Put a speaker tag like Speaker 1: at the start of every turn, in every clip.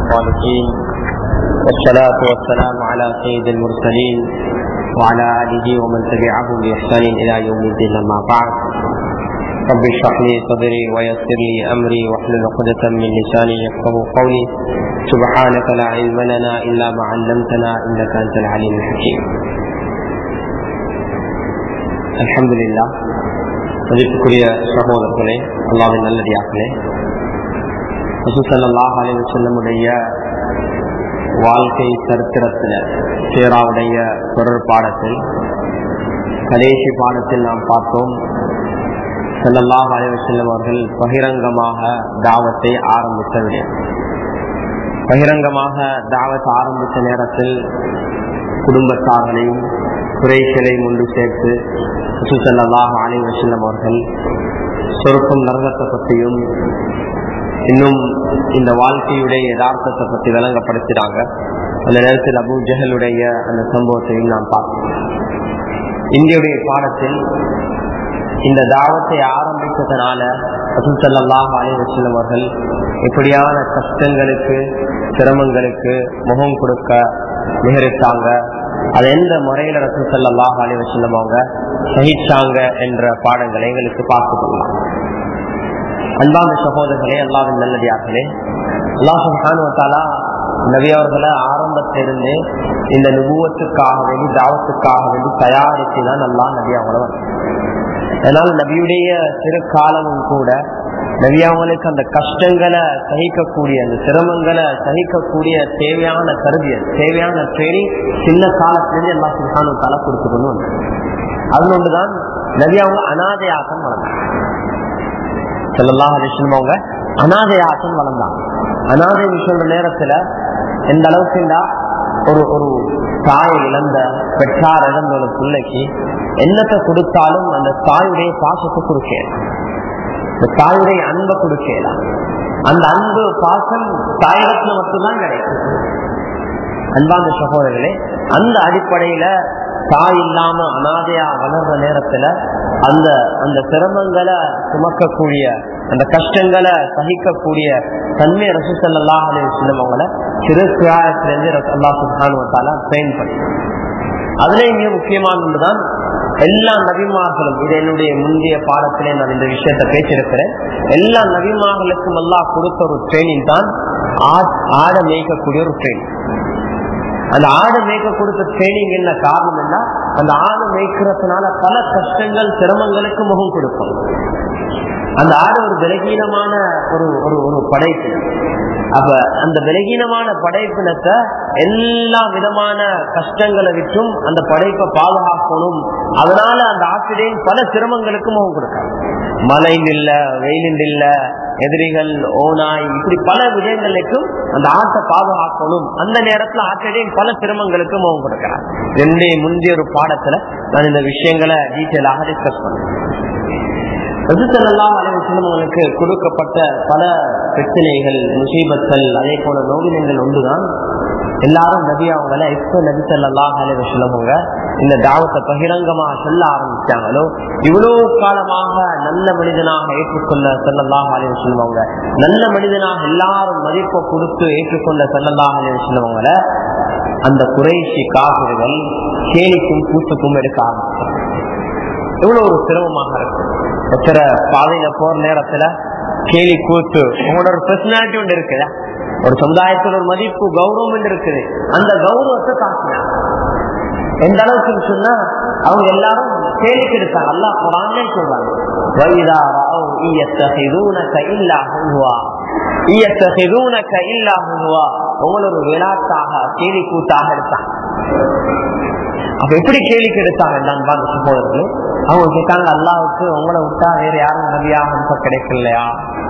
Speaker 1: الصالحين والصلاة والسلام على سيد المرسلين وعلى آله ومن تبعهم بإحسان إلى يوم الدين أما بعد رب اشرح لي صدري ويسر لي أمري واحلل عقدة من لساني يفقه قولي سبحانك لا علم لنا إلا ما علمتنا إنك أنت العليم الحكيم الحمد لله மதிப்புக்குரிய சகோதரர்களே அல்லாவின் நல்லடியார்களே ரசூசல்லாஹ் அலைஹி செல்லமுடைய வாழ்க்கை சரித்திரத்தில் சேராவுடைய தொடர் பாடத்தில் கடைசி பாடத்தில் நாம் பார்த்தோம் செல்லல்லாஹ் அலைஹி செல்லம் அவர்கள் பகிரங்கமாக தாவத்தை ஆரம்பித்த விடயம் பகிரங்கமாக தாவத்தை ஆரம்பித்த நேரத்தில் குடும்பத்தார்களையும் குறைகளையும் ஒன்று சேர்த்து சுசல்லாஹ் அலி வசல்லம் அவர்கள் சொருக்கும் நரகத்தை பற்றியும் இன்னும் இந்த வாழ்க்கையுடைய யதார்த்தத்தை பற்றி விளங்கப்படுத்தினாங்க அந்த நேரத்தில் அபு ஜஹலுடைய அந்த சம்பவத்தையும் நாம் பார்த்தோம் இந்தியுடைய பாடத்தில் இந்த தாவத்தை ஆரம்பித்ததுனால அசுசல்லாஹ் அலி வசல்லம் அவர்கள் எப்படியான கஷ்டங்களுக்கு சிரமங்களுக்கு முகம் கொடுக்க நிகழ்த்தாங்க அது எந்த முறையில ரசூல் சல்லாஹ் அலி வசல்லம் அவங்க சகிச்சாங்க என்ற பாடங்களை எங்களுக்கு பார்த்து கொள்ளலாம் அன்பான சகோதரர்களே அல்லாவின் நல்லடியார்களே அல்லாஹ் சுல்ஹானுவத்தாலா நபி அவர்களை ஆரம்பத்திலிருந்து இந்த நுபுவத்துக்காக வேண்டி தாவத்துக்காக வேண்டி தயாரித்து தான் நல்லா நபி அவங்கள அதனால நபியுடைய சிறு காலமும் கூட நபி அவங்களுக்கு அந்த கஷ்டங்களை சகிக்கக்கூடிய அந்த சிரமங்களை சகிக்கக்கூடிய தேவையான கருவியல் தேவையான ட்ரைனிங் சின்ன காலத்திலிருந்து எல்லா சுல்ஹானும் தலை கொடுத்துக்கணும் வந்து அதுல ஒன்றுதான் நபி அவங்க அனாதையாக்கம் வளர்ந்தாங்க செல்லல்லா அலிஸ்லம் அவங்க அனாதையாக்கம் வளர்ந்தாங்க அனாதை சொல்ற நேரத்துல எந்த அளவுக்குண்டா ஒரு ஒரு தாயை இழந்த பெற்றார் இழந்த ஒரு பிள்ளைக்கு என்னத்தை கொடுத்தாலும் அந்த தாயுடைய பாசத்தை கொடுக்கல இந்த தாயுடைய அன்பை கொடுக்கலாம் அந்த அன்பு பாசம் தாயகத்துல மட்டும்தான் கிடைக்கும் அன்பாந்த சகோதரர்களே அந்த அடிப்படையில தாய் இல்லாம அனாதையா வளர்ற நேரத்துல அந்த அந்த சிரமங்களை சுமக்கக்கூடிய அந்த கஷ்டங்களை சகிக்கக்கூடிய தன்மை ரசூசல்லா அலிஸ்லம் அவங்கள சிறு பிராயத்திலிருந்து ரசல்லா சுல்தானுவத்தால ட்ரெயின் பண்ணி அதுல மிக முக்கியமான ஒன்றுதான் எல்லா நபிமார்களும் இது என்னுடைய முந்தைய பாடத்திலே நான் இந்த விஷயத்த பேசியிருக்கிறேன் எல்லா நபிமார்களுக்கும் எல்லாம் கொடுத்த ஒரு ட்ரைனிங் தான் ஆடை மேய்க்கக்கூடிய ஒரு ட்ரைனிங் அந்த ஆடு மேய்க்க கொடுத்த ட்ரைனிங் என்ன காரணம் என்ன அந்த ஆடு மேய்க்கிறதுனால பல கஷ்டங்கள் சிரமங்களுக்கு முகம் கொடுக்கும் அந்த ஆடு ஒரு விலகீனமான ஒரு ஒரு ஒரு படைப்பு அப்ப அந்த விலகீனமான படைப்பினத்தை எல்லா விதமான கஷ்டங்களை விட்டும் அந்த படைப்பை பாதுகாக்கணும் அதனால அந்த ஆசிரியர் பல சிரமங்களுக்கு முகம் கொடுக்காங்க மழையில் இல்ல வெயிலில் இல்ல எதிரிகள் ஓனாய் இப்படி பல விஜயங்களுக்கும் அந்த ஆட்டை பாதுகாக்கணும் அந்த நேரத்துல ஆசிரியர் பல சிரமங்களுக்கு முகம் கொடுக்கிறார் என்னுடைய முந்தைய ஒரு பாடத்துல நான் இந்த விஷயங்களை டீட்டெயிலாக டிஸ்கஸ் பண்ணேன் அவர்களுக்கு கொடுக்கப்பட்ட பல பிரச்சனைகள் முசீபத்தல் அதே போல நோவினங்கள் ஒன்றுதான் எல்லாரும் நபி அவங்கள எப்ப நபி சல்லாஹ் அலி வசலமுங்க இந்த தாவத்தை பகிரங்கமா சொல்ல ஆரம்பிச்சாங்களோ இவ்வளவு காலமாக நல்ல மனிதனாக ஏற்றுக்கொள்ள செல்லல்லாஹ் அலி வசலமவங்க நல்ல மனிதனாக எல்லாரும் மதிப்பை கொடுத்து ஏற்றுக்கொண்ட செல்லல்லாஹ் அலி வசலமவங்கள அந்த குறைசி காவிர்கள் கேலிக்கும் கூத்துக்கும் எடுக்க ஆரம்பிச்சாங்க எவ்வளவு ஒரு சிரமமாக இருக்கும் ஒருத்தர பாதையில போற நேரத்துல கேலி கூத்து உங்களோட ஒரு பர்சனாலிட்டி ஒன்று இருக்குதா ஒரு சமுதாயத்தில் ஒரு மதிப்பு கௌரவம் இருக்குது அந்த கௌரவத்தை தாக்கினாங்க எந்த அளவுக்கு சொன்னா அவங்க எல்லாரும் கேள்விக்கு எடுத்தாங்க அல்லா குரானே சொல்றாங்க வைதா ராவ் இயத்தஹிதூனக இல்லா ஹுவா இயத்தஹிதூனக இல்லா ஹுவா உங்கள ஒரு விளையாட்டாக கேலி கூத்தாக எடுத்தாங்க அப்ப எப்படி கேள்விக்கு எடுத்தாங்க நான் பார்த்து சகோதரர்கள் அவங்க கேட்டாங்க அல்லாவுக்கு உங்களை விட்டா வேற யாரும் நபியாக கிடைக்கலையா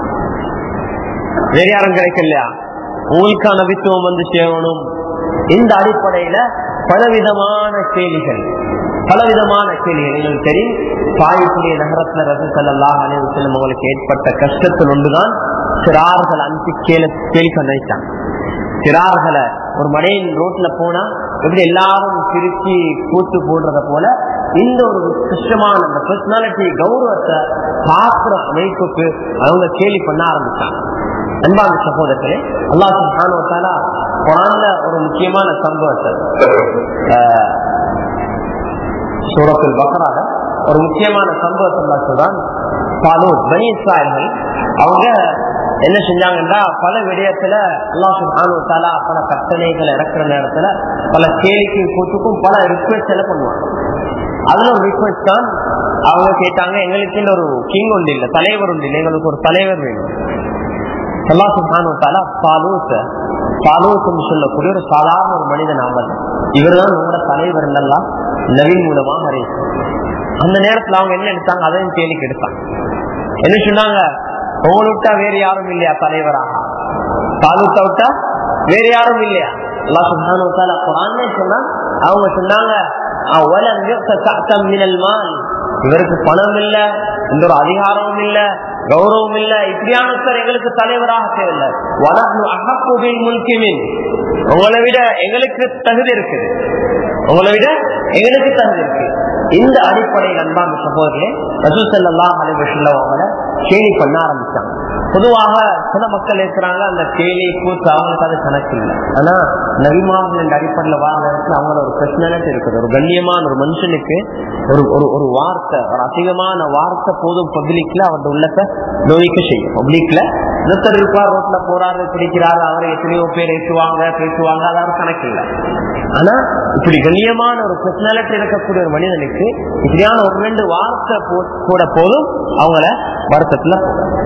Speaker 1: வேற யாரும் கிடைக்கலையா உங்களுக்கான நபித்துவம் வந்து சேரணும் இந்த அடிப்படையில பலவிதமான கேள்விகள் பலவிதமான கேள்விகள் எங்களுக்கு தெரியும் தாய்க்குரிய நகரத்துல ரசூசல்லாஹ் அலைவசல்லம் உங்களுக்கு ஏற்பட்ட கஷ்டத்தில் ஒன்றுதான் சிறார்கள் அனுப்பி கேள்வி கேள்வி நினைச்சாங்க சிறார்களை ஒரு மடையின் ரோட்ல போனா எப்படி எல்லாரும் திருச்சி கூத்து போடுறத போல இந்த ஒரு கஷ்டமான அந்த பர்சனாலிட்டி கௌரவத்தை பார்க்கிற அமைப்புக்கு அவங்க கேலி பண்ண ஆரம்பிச்சாங்க அன்பான சகோதரர்களே அல்லாஹ் சுப்ஹானஹு வ தஆலா குர்ஆன்ல ஒரு முக்கியமான சம்பவத்தை ஆஹ், சூரத்துல் பக்ரால ஒரு முக்கியமான சம்பவத்தை அல்லாஹ் சொல்றான் தாலூத் பனி இஸ்ராயல்கள் அவங்க என்ன செஞ்சாங்கன்னா பல விடயத்துல அல்லாஹ் சுப்ஹானஹு வ தஆலா பல கட்டளைகளை இறக்குற நேரத்துல பல கேளிக்கை கூத்துக்கும் பல ரிக்வெஸ்ட் எல்லாம் பண்ணுவாங்க அதுல ஒரு ரிக்வெஸ்ட் தான் அவங்க கேட்டாங்க எங்களுக்கு இந்த ஒரு கிங் ஒன்று இல்லை தலைவர் ஒன்று இல்லை எங்களுக்கு ஒரு தலைவர் வேணும் அல்லாஹ் சுப்ஹானஹு வ தஆலா பாலூத் பாலூத்னு சொல்லக்கூடிய ஒரு சாதாரண ஒரு மனிதன் அவன் இவர்தான் நம்மளோட தலைவர் எல்லாம் நவீன் மூலமாக அறிவிச்சு அந்த நேரத்துல அவங்க என்ன எடுத்தாங்க அதையும் கேள்விக்கு எடுத்தாங்க என்ன சொன்னாங்க உங்களை விட்டா வேற யாரும் இல்லையா தலைவராக தாலூத்த விட்டா வேற யாரும் இல்லையா அல்லாஹ் சுப்ஹானஹு வ தஆலா குர்ஆன்ல சொன்னா அவங்க சொன்னாங்க அவலம் யுக்த கஅத்தம் மினல் மால் இவருக்கு பணம் இல்ல இந்த ஒரு அதிகாரமும் இல்ல கௌரவம் இல்ல இப்படியானவர் எங்களுக்கு தலைவராக தேவையில்லை வனஹ்னு அஹப்பு பில் முல்கி மின் உங்களை விட எங்களுக்கு தகுதி இருக்குது உங்களை விட எங்களுக்கு தகுதி இருக்கு இந்த அடிப்படையில் அன்பான சகோதரர்களே ரசூல் ஸல்லல்லாஹு அலைஹி வஸல்லம் அவங்கள கேலி பண்ண ஆரம்பிச்சாங்க பொதுவாக சில மக்கள் இருக்கிறாங்க அந்த கேலி கூத்து அவங்களுக்கு அது கணக்கு இல்லை ஆனா நபிமார்கள் என்ற அடிப்படையில் வார நேரத்தில் அவங்கள ஒரு பிரச்சனை இருக்குது ஒரு கண்ணியமான ஒரு மனுஷனுக்கு ஒரு ஒரு ஒரு வார்த்தை ஒரு அதிகமான வார்த்தை போதும் பப்ளிக்ல அவருடைய உள்ளத்தை நோய்க்க செய்யும் பப்ளிக்ல ஒருத்தர் இருப்பார் ரோட்ல போறாரு பிடிக்கிறாரு அவரை எத்தனையோ பேர் ஏற்றுவாங்க பேசுவாங்க அதாவது கணக்கு இல்லை ஆனா இப்படி கண்ணியமான ஒரு பர்சனாலிட்டி இருக்கக்கூடிய ஒரு மனிதனுக்கு இப்படியான ஒரு ரெண்டு வார்த்தை போ- கூட போதும் அவங்கள வருத்தத்துல போடுறாங்க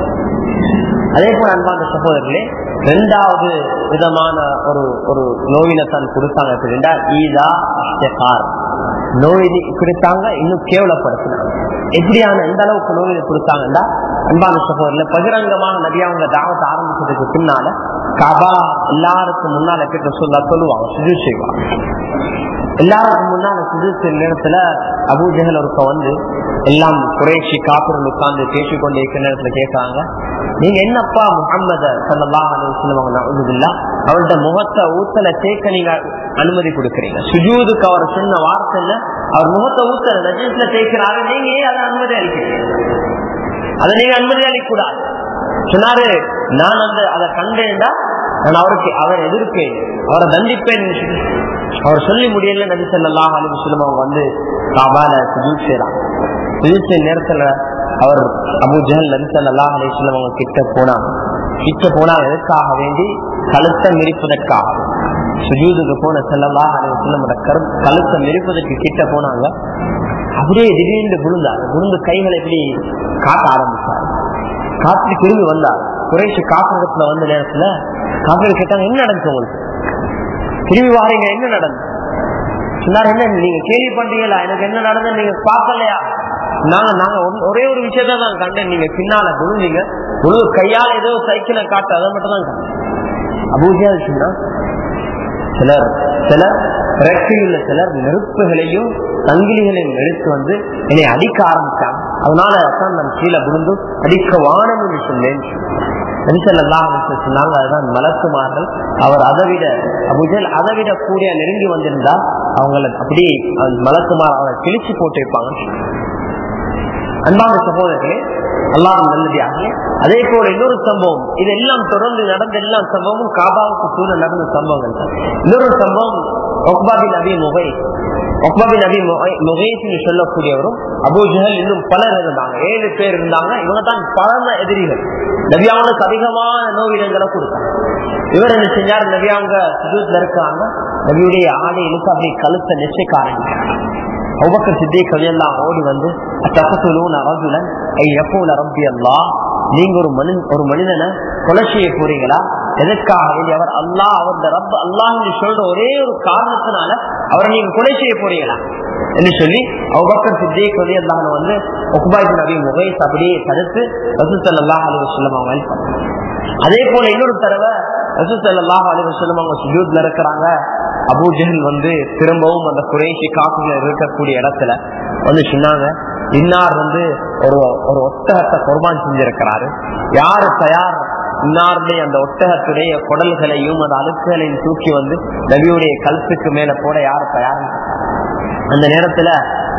Speaker 1: அதே போல அன்பான சகோதரர்களே ரெண்டாவது விதமான ஒரு ஒரு நோயில தான் கொடுத்தாங்க எப்படின்னா ஈதா இஷ்டகார் நோய் கொடுத்தாங்க இன்னும் கேவலப்படுத்தினாங்க எப்படியான எந்த அளவுக்கு நோயில கொடுத்தாங்கன்னா அன்பான சகோதரர்ல பகிரங்கமாக நிறைய அவங்க தாவத்தை ஆரம்பிச்சதுக்கு பின்னால கபா எல்லாருக்கும் முன்னால கிட்ட சொல்ல சொல்லுவாங்க சுஜு செய்வாங்க எல்லாருக்கும் முன்னால சுஜு நேரத்துல அபூஜகல் ஒருக்க வந்து எல்லாம் குறைச்சி காப்பிரல் உட்கார்ந்து பேசிக்கொண்டு இருக்கிற நேரத்துல கேட்கறாங்க நீங்க என்னப்பா முகம்மத சல்லாஹ் அலுவலம் நவுதுல்லா அவள்கிட்ட முகத்தை ஊத்தல சேர்க்க நீங்க அனுமதி கொடுக்கறீங்க சுஜூதுக்கு அவர் சொன்ன வார்த்தைல அவர் முகத்தை ஊத்தல நஜீஸ்ல சேர்க்கிறாரு நீங்க ஏன் அதை அனுமதி அளிக்கிறீங்க அதை நீங்க அனுமதி அளிக்க கூடாது சொன்னாரு நான் அந்த அதை கண்டேன்டா நான் அவருக்கு அவர் எதிர்ப்பேன் அவரை தண்டிப்பேன் அவர் சொல்லி முடியல நபி ஸல்லல்லாஹு அலைஹி வஸல்லம் அவங்க வந்து காபால சுஜூத் செய்றாங்க சுஜூத் செய்ய நேரத்துல அவர் அபூ ஜஹல் நபி ஸல்லல்லாஹு அலைஹி வஸல்லம் அவங்க கிட்ட போனாங்க கிட்ட போனா எதற்காக வேண்டி கழுத்தை மிரிப்பதற்காக சுஜூதுக்கு போன ஸல்லல்லாஹு அலைஹி வஸல்லம் கரு கழுத்தை மிரிப்பதற்கு கிட்ட போனாங்க அப்படியே திடீர்னு விழுந்தார் விழுந்து கைகளை இப்படி காட்ட ஆரம்பிச்சார் காத்து திரும்பி வந்தார் குறைச்சி காப்பிடத்துல வந்த நேரத்துல காப்பீடு கேட்டாங்க என்ன நடந்துச்சு உங்களுக்கு திரும்பி வாரீங்க என்ன நடந்து சொன்னார் என்ன நீங்க கேள்வி பண்றீங்களா எனக்கு என்ன நடந்து நீங்க பார்க்கலையா நாங்க நாங்க ஒன்- ஒரே ஒரு விஷயத்த தான் கண்டேன் நீங்க பின்னால விழுந்தீங்க முழு கையால ஏதோ சைக்கிளை காட்டு அதை மட்டும் தான் கண்டேன் அபூஜியா சொன்னா சிலர் சிலர் ரெக்கையுள்ள சிலர் நெருப்புகளையும் சங்கிலிகளையும் எடுத்து வந்து என்னை அடிக்க ஆரம்பிச்சாங்க அதனால தான் நான் கீழே விழுந்து அடிக்க வானம் என்று சொன்னேன் நபிசல்லாம் சொன்னாங்க அதுதான் மலக்குமார்கள் அவர் அதை விட அபுஜல் அதை விட கூடிய நெருங்கி வந்திருந்தா அவங்களை அப்படியே மலக்குமார் அவரை கிழிச்சு போட்டு வைப்பாங்க அன்பான சகோதரர்களே அல்லாரும் நல்லதாக அதே போல இன்னொரு சம்பவம் இதெல்லாம் தொடர்ந்து நடந்த எல்லா சம்பவமும் காபாவுக்கு சூழ நடந்த சம்பவங்கள் தான் இன்னொரு சம்பவம் ஒக்பாபி நபி முகை ஒக்பாபி நபி முகைன்னு சொல்லக்கூடியவரும் அபூ ஜஹல் இன்னும் பலர் இருந்தாங்க ஏழு பேர் இருந்தாங்க இவங்க தான் பரம எதிரிகள் நபியாவுக்கு அதிகமான நோயிடங்களை கொடுத்தாங்க இவர் என்ன செஞ்சார் நபியாங்க சுஜூத்ல இருக்காங்க நபியுடைய ஆடை இழுத்து அப்படியே கழுத்தை நெச்சைக்க ஆரம்பிச்சாங்க அவ்வக்க சித்திக் கவியெல்லாம் ஓடி வந்து தப்பத்துலூன் அரஜுலன் ஐ எப்போல ரப்பி அல்லா நீங்க ஒரு மனித ஒரு மனிதனை கொலை செய்ய போறீங்களா எதற்காக வேண்டி அவர் அல்லாஹ் அவருடைய ரப்ப அல்லாஹ் சொல்ற ஒரே ஒரு காரணத்தினால அவரை நீங்க கொலை செய்ய போறீங்களா என்று சொல்லி அவ்வக்கர் சித்திக் கவியெல்லாம் வந்து ஒக்குபாய் நபி முகைஸ் அப்படியே தடுத்து ரசூல் அல்லாஹ் அலி வசல்லம் அவங்க help பண்ணாங்க. அதே போல இன்னொரு தடவை ரசூல் அல்லாஹ் அலி வசல்லம் அவங்க சுஜூத்ல இருக்கிறாங்க அபூ ஜஹல் வந்து திரும்பவும் அந்த குறைஷி காப்புல இருக்கக்கூடிய இடத்துல வந்து சொன்னாங்க இன்னார் வந்து ஒரு ஒரு ஒட்டகத்தை குர்பான் செஞ்சிருக்கிறாரு யாரு தயார் இன்னாருடைய அந்த ஒட்டகத்துடைய குடல்களையும் அந்த அழுக்குகளையும் தூக்கி வந்து நபியுடைய கழுத்துக்கு மேல போட யாரு தயார் அந்த நேரத்துல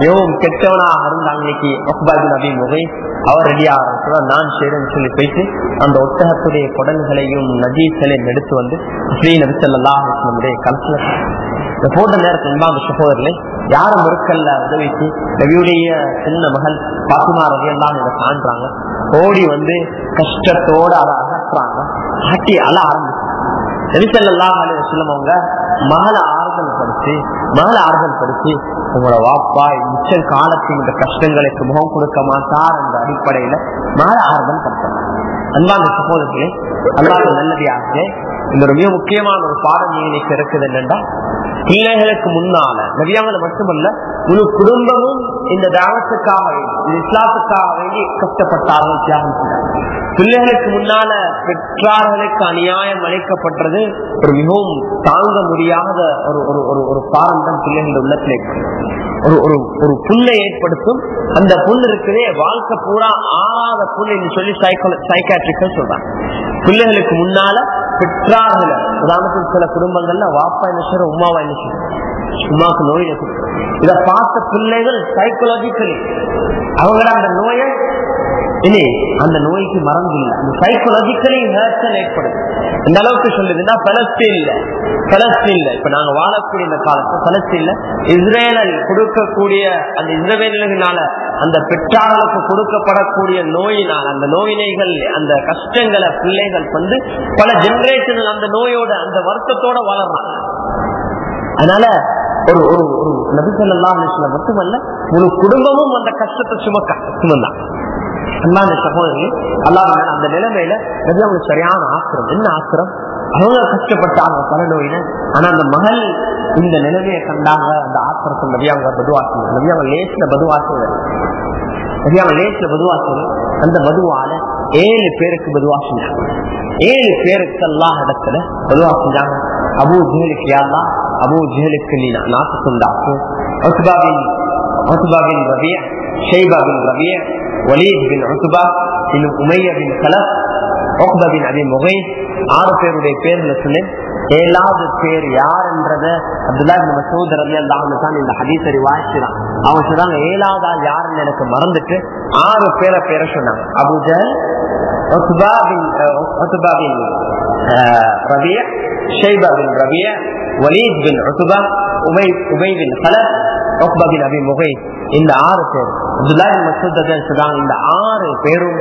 Speaker 1: மிகவும் கெட்டவனாக இருந்தாங்க இன்னைக்கு ஒக்பாபின் அபி முகை அவர் ரெடியா நான் செய்யறேன்னு சொல்லி போயிட்டு அந்த ஒட்டகத்துடைய குடல்களையும் நஜீஸ்களையும் எடுத்து வந்து ஸ்ரீ நபி ஸல்லல்லாஹு அலைஹி வஸல்லமுடைய கல்சுல இந்த போட்ட நேரத்தில் இமாம் சகோதரர்களே யாரும் இருக்கல்ல உதவிக்கு நபியுடைய சின்ன மகள் பாத்திமா ரவி எல்லாம் இதை காண்றாங்க ஓடி வந்து கஷ்டத்தோட அதை அகற்றுறாங்க அட்டி அழ ஆரம்பிச்சு நபிசல்லாம் சொல்லும் அவங்க மகளை ஆறுதல் படுத்தி மகளை ஆறுதல் படுத்தி உங்களோட வாப்பா மிச்ச காலத்தின் இந்த கஷ்டங்களுக்கு முகம் கொடுக்க மாட்டார் என்ற அடிப்படையில மகளை ஆறுதல் படுத்தலாம் அன்பான சகோதரர்களே அல்லாத நல்லதியாக இந்த ஒரு மிக முக்கியமான ஒரு பாடம் இன்னைக்கு இருக்குது என்னன்னா பிள்ளைகளுக்கு முன்னால நபியாங்களை மட்டுமல்ல முழு குடும்பமும் இந்த தாவத்துக்காக வேண்டி இந்த இஸ்லாத்துக்காக வேண்டி கஷ்டப்பட்டார்கள் தியாகம் செய்தார்கள் பிள்ளைகளுக்கு முன்னால பெற்றார்களுக்கு அநியாயம் அழைக்கப்பட்டது ஒரு மிகவும் தாங்க முடியாத ஒரு ஒரு ஒரு ஒரு பாரம் தான் பிள்ளைகள் உள்ளத்தில் ஏற்படும் ஒரு ஒரு ஒரு புல்லை ஏற்படுத்தும் அந்த புல் இருக்குதே வாழ்க்கை பூரா ஆறாத புல் என்று சொல்லி சைக்கோ சைக்காட்ரிக்கல் சொல்றாங்க பிள்ளைகளுக்கு முன்னால பெற்றார்கள் உதாரணத்துக்கு சில குடும்பங்கள்ல வாப்பா என்ன செய்யற உமாவா என்ன செய்யற உமாவுக்கு நோய் இத பார்த்த பிள்ளைகள் சைக்கோலாஜிக்கலி அவங்கள அந்த நோயை இனி அந்த நோய்க்கு மறந்து இல்லை அந்த சைக்கோலாஜிக்கலி ஹேர்ச்சல் ஏற்படுது இந்த அளவுக்கு சொல்லுதுன்னா பலஸ்தீன்ல பலஸ்தீன்ல இப்ப நாங்க வாழக்கூடிய இந்த காலத்துல பலஸ்தீன்ல இஸ்ரேலில் கொடுக்கக்கூடிய அந்த இஸ்ரேலினால அந்த பெற்றார்களுக்கு கொடுக்கப்படக்கூடிய நோயினால் அந்த நோயினைகள் அந்த கஷ்டங்களை பிள்ளைகள் வந்து பல ஜெனரேஷன் அந்த நோயோட அந்த வருத்தத்தோட வளர்றாங்க அதனால ஒரு ஒரு ஒரு நபிசல்லாம் மட்டுமல்ல முழு குடும்பமும் அந்த கஷ்டத்தை சுமக்க சுமந்தான் அன்பான சகோதரி அல்லாத அந்த நிலைமையில நபி அவங்களுக்கு சரியான ஆத்திரம் என்ன ஆத்திரம் அவங்க கஷ்டப்பட்டாங்க பல நோயில ஆனா அந்த மகள் இந்த நிலைமையை கண்டாங்க அந்த ஆத்திரத்தை நபி அவங்க பதுவாசம் நபி அவங்க லேஸ்ல பதுவாசம் நபி அவங்க லேஸ்ல பதுவாசம் அந்த பதுவால ஏழு பேருக்கு பதுவா செஞ்சாங்க ஏழு பேருக்கு எல்லாம் இடத்துல பதுவா செஞ்சாங்க அபு ஜெயலுக்கு யாரா அபு ஜெயலுக்கு நீ நாட்டு சொந்தாக்கு ஒத்துபாபின் ஒத்துபாபின் ரபிய ஷெய்பாபின் ரபிய வலீத் பின் உத்துபா இன்னும் உமைய பின் கலப் ஒக்பா பின் அபி முகை ஆறு பேருடைய பேர்ல சொன்னேன் ஏழாவது பேர் யார் என்றத அப்துல்லா மசூத் ரவி அல்லாஹ் தான் இந்த ஹதீசரி வாய்ச்சிதான் அவன் சொன்னாங்க ஏழாவது ஆள் யாருன்னு எனக்கு மறந்துட்டு ஆறு பேரை பேரை சொன்னாங்க அபுஜல் ஒத்துபா பின் ஒத்துபா பின் ரபிய ஷெய்பா பின் ரபிய வலீத் பின் ஒத்துபா உமை உமை பின் கலப் ஒக்பா பின் அபி முகை இந்த ஆறு பேர் அப்துல்லாஹி மசூத் சொல்றாங்க இந்த ஆறு பேரும்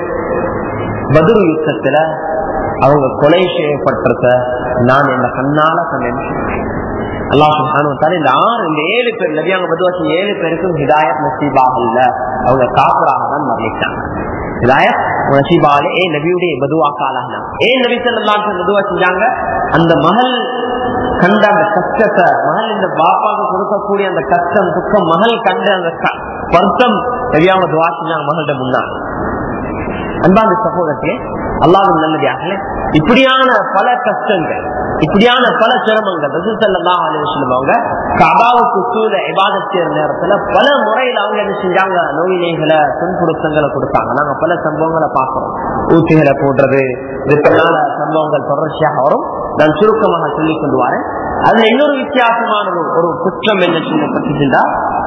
Speaker 1: பதுரு யுத்தத்துல அவங்க கொலை செய்யப்பட்டத நான் இந்த கண்ணால கண்டேன் அல்லாஹ் சுப்ஹானஹு இந்த ஆறு இந்த ஏழு பேர் நபியாங்க பதுவாசி ஏழு பேருக்கும் ஹிதாயத் நசீபாக இல்ல அவங்க காப்பராக தான் மரணிச்சாங்க ஹிதாயத் நசீபால ஏ நபியுடைய பதுவாக்காலாக ஏன் நபி ஸல்லல்லாஹு பதுவா செஞ்சாங்க அந்த மகள் கண்ட அந்த கஷ்டத்தை மகள் இந்த பாப்பாவுக்கு கொடுக்கக்கூடிய அந்த கஷ்டம் துக்கம் மகள் கண்ட அந்த வருத்தம் தெரியாம துவா செஞ்சாங்க மகள்கிட்ட முன்னாள் அன்பாந்த சகோதரத்திலே அல்லாவின் நல்லதாக இப்படியான பல கஷ்டங்கள் இப்படியான பல சிரமங்கள் ரசூசல்லாம் அவங்க கபாவுக்கு சூழ இபாதத்திய நேரத்துல பல முறையில் அவங்க என்ன செஞ்சாங்க நோயினைகளை துன்புறுத்தங்களை கொடுத்தாங்க நாங்க பல சம்பவங்களை பார்க்கிறோம் ஊத்திகளை போடுறது இதுக்கெல்லாம் சம்பவங்கள் தொடர்ச்சியாக வரும் நான் சுருக்கமாக சொல்லிக் கொண்டு வரேன் அதுல இன்னொரு வித்தியாசமான ஒரு குற்றம் என்ன சொல்லப்பட்டுச்சுன்னா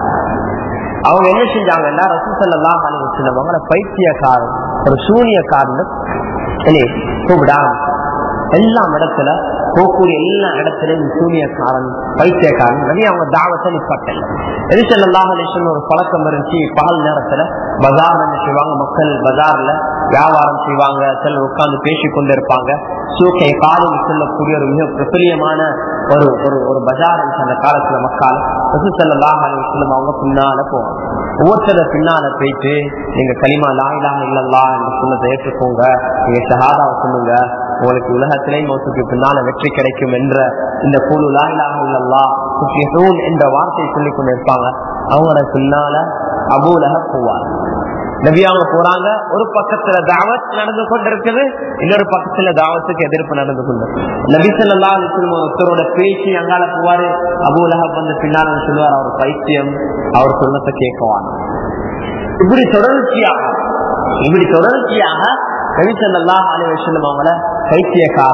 Speaker 1: அவங்க என்ன செஞ்சாங்கன்னா ரசூசல்லாம் அவங்கள பைத்தியக்காரன் ஒரு சூனியக்காரன் கூப்பிட எல்லா இடத்துல போகக்கூடிய எல்லா இடத்துலயும் சூனியக்காரன் பைத்தியக்காரன் நிறைய அவங்க தாவத்தை நிப்பாட்டல எரிசல்லாஹ் ஒரு பழக்கம் இருந்துச்சு பகல் நேரத்துல பஜார் என்ன செய்வாங்க மக்கள் பஜார்ல வியாபாரம் செய்வாங்க சிலர் உட்கார்ந்து பேசி கொண்டு இருப்பாங்க சூக்கை காலில் சொல்லக்கூடிய ஒரு மிக பிரபலியமான ஒரு ஒரு ஒரு பஜார் அந்த காலத்துல மக்கள் ரசூசல்லாஹ் அலிஸ்லம் அவங்க பின்னால போவாங்க ஒவ்வொருத்தர பின்னால போயிட்டு நீங்க களிமா லாயிலாக இல்லல்லா என்று சொன்னதை ஏற்றுக்கோங்க நீங்க ஷஹாதாவை சொல்லுங்க உங்களுக்கு உலகத்திலே மோசுக்கு பின்னால வெற்றி கிடைக்கும் என்ற இந்த குழு லாயிலாக இல்லல்லா என்ற வார்த்தையை சொல்லிக் கொண்டு இருப்பாங்க அவங்களோட பின்னால அபூலக போவார் நபியாங்க போறாங்க ஒரு பக்கத்துல தாவத் நடந்து கொண்டிருக்குது இன்னொரு பக்கத்துல தாவத்துக்கு எதிர்ப்பு நடந்து கொண்டு நபி சொல்லா ஒருத்தரோட பேச்சு அங்கால போவாரு அபூலகப் வந்து பின்னால சொல்லுவார் அவர் பைத்தியம் அவர் சொன்னத்தை கேட்குவார் இப்படி தொடர்ச்சியாக இப்படி தொடர்ச்சியாக நபிசல்லா அலி வசல்லம் அவங்கள பைத்தியக்காரன்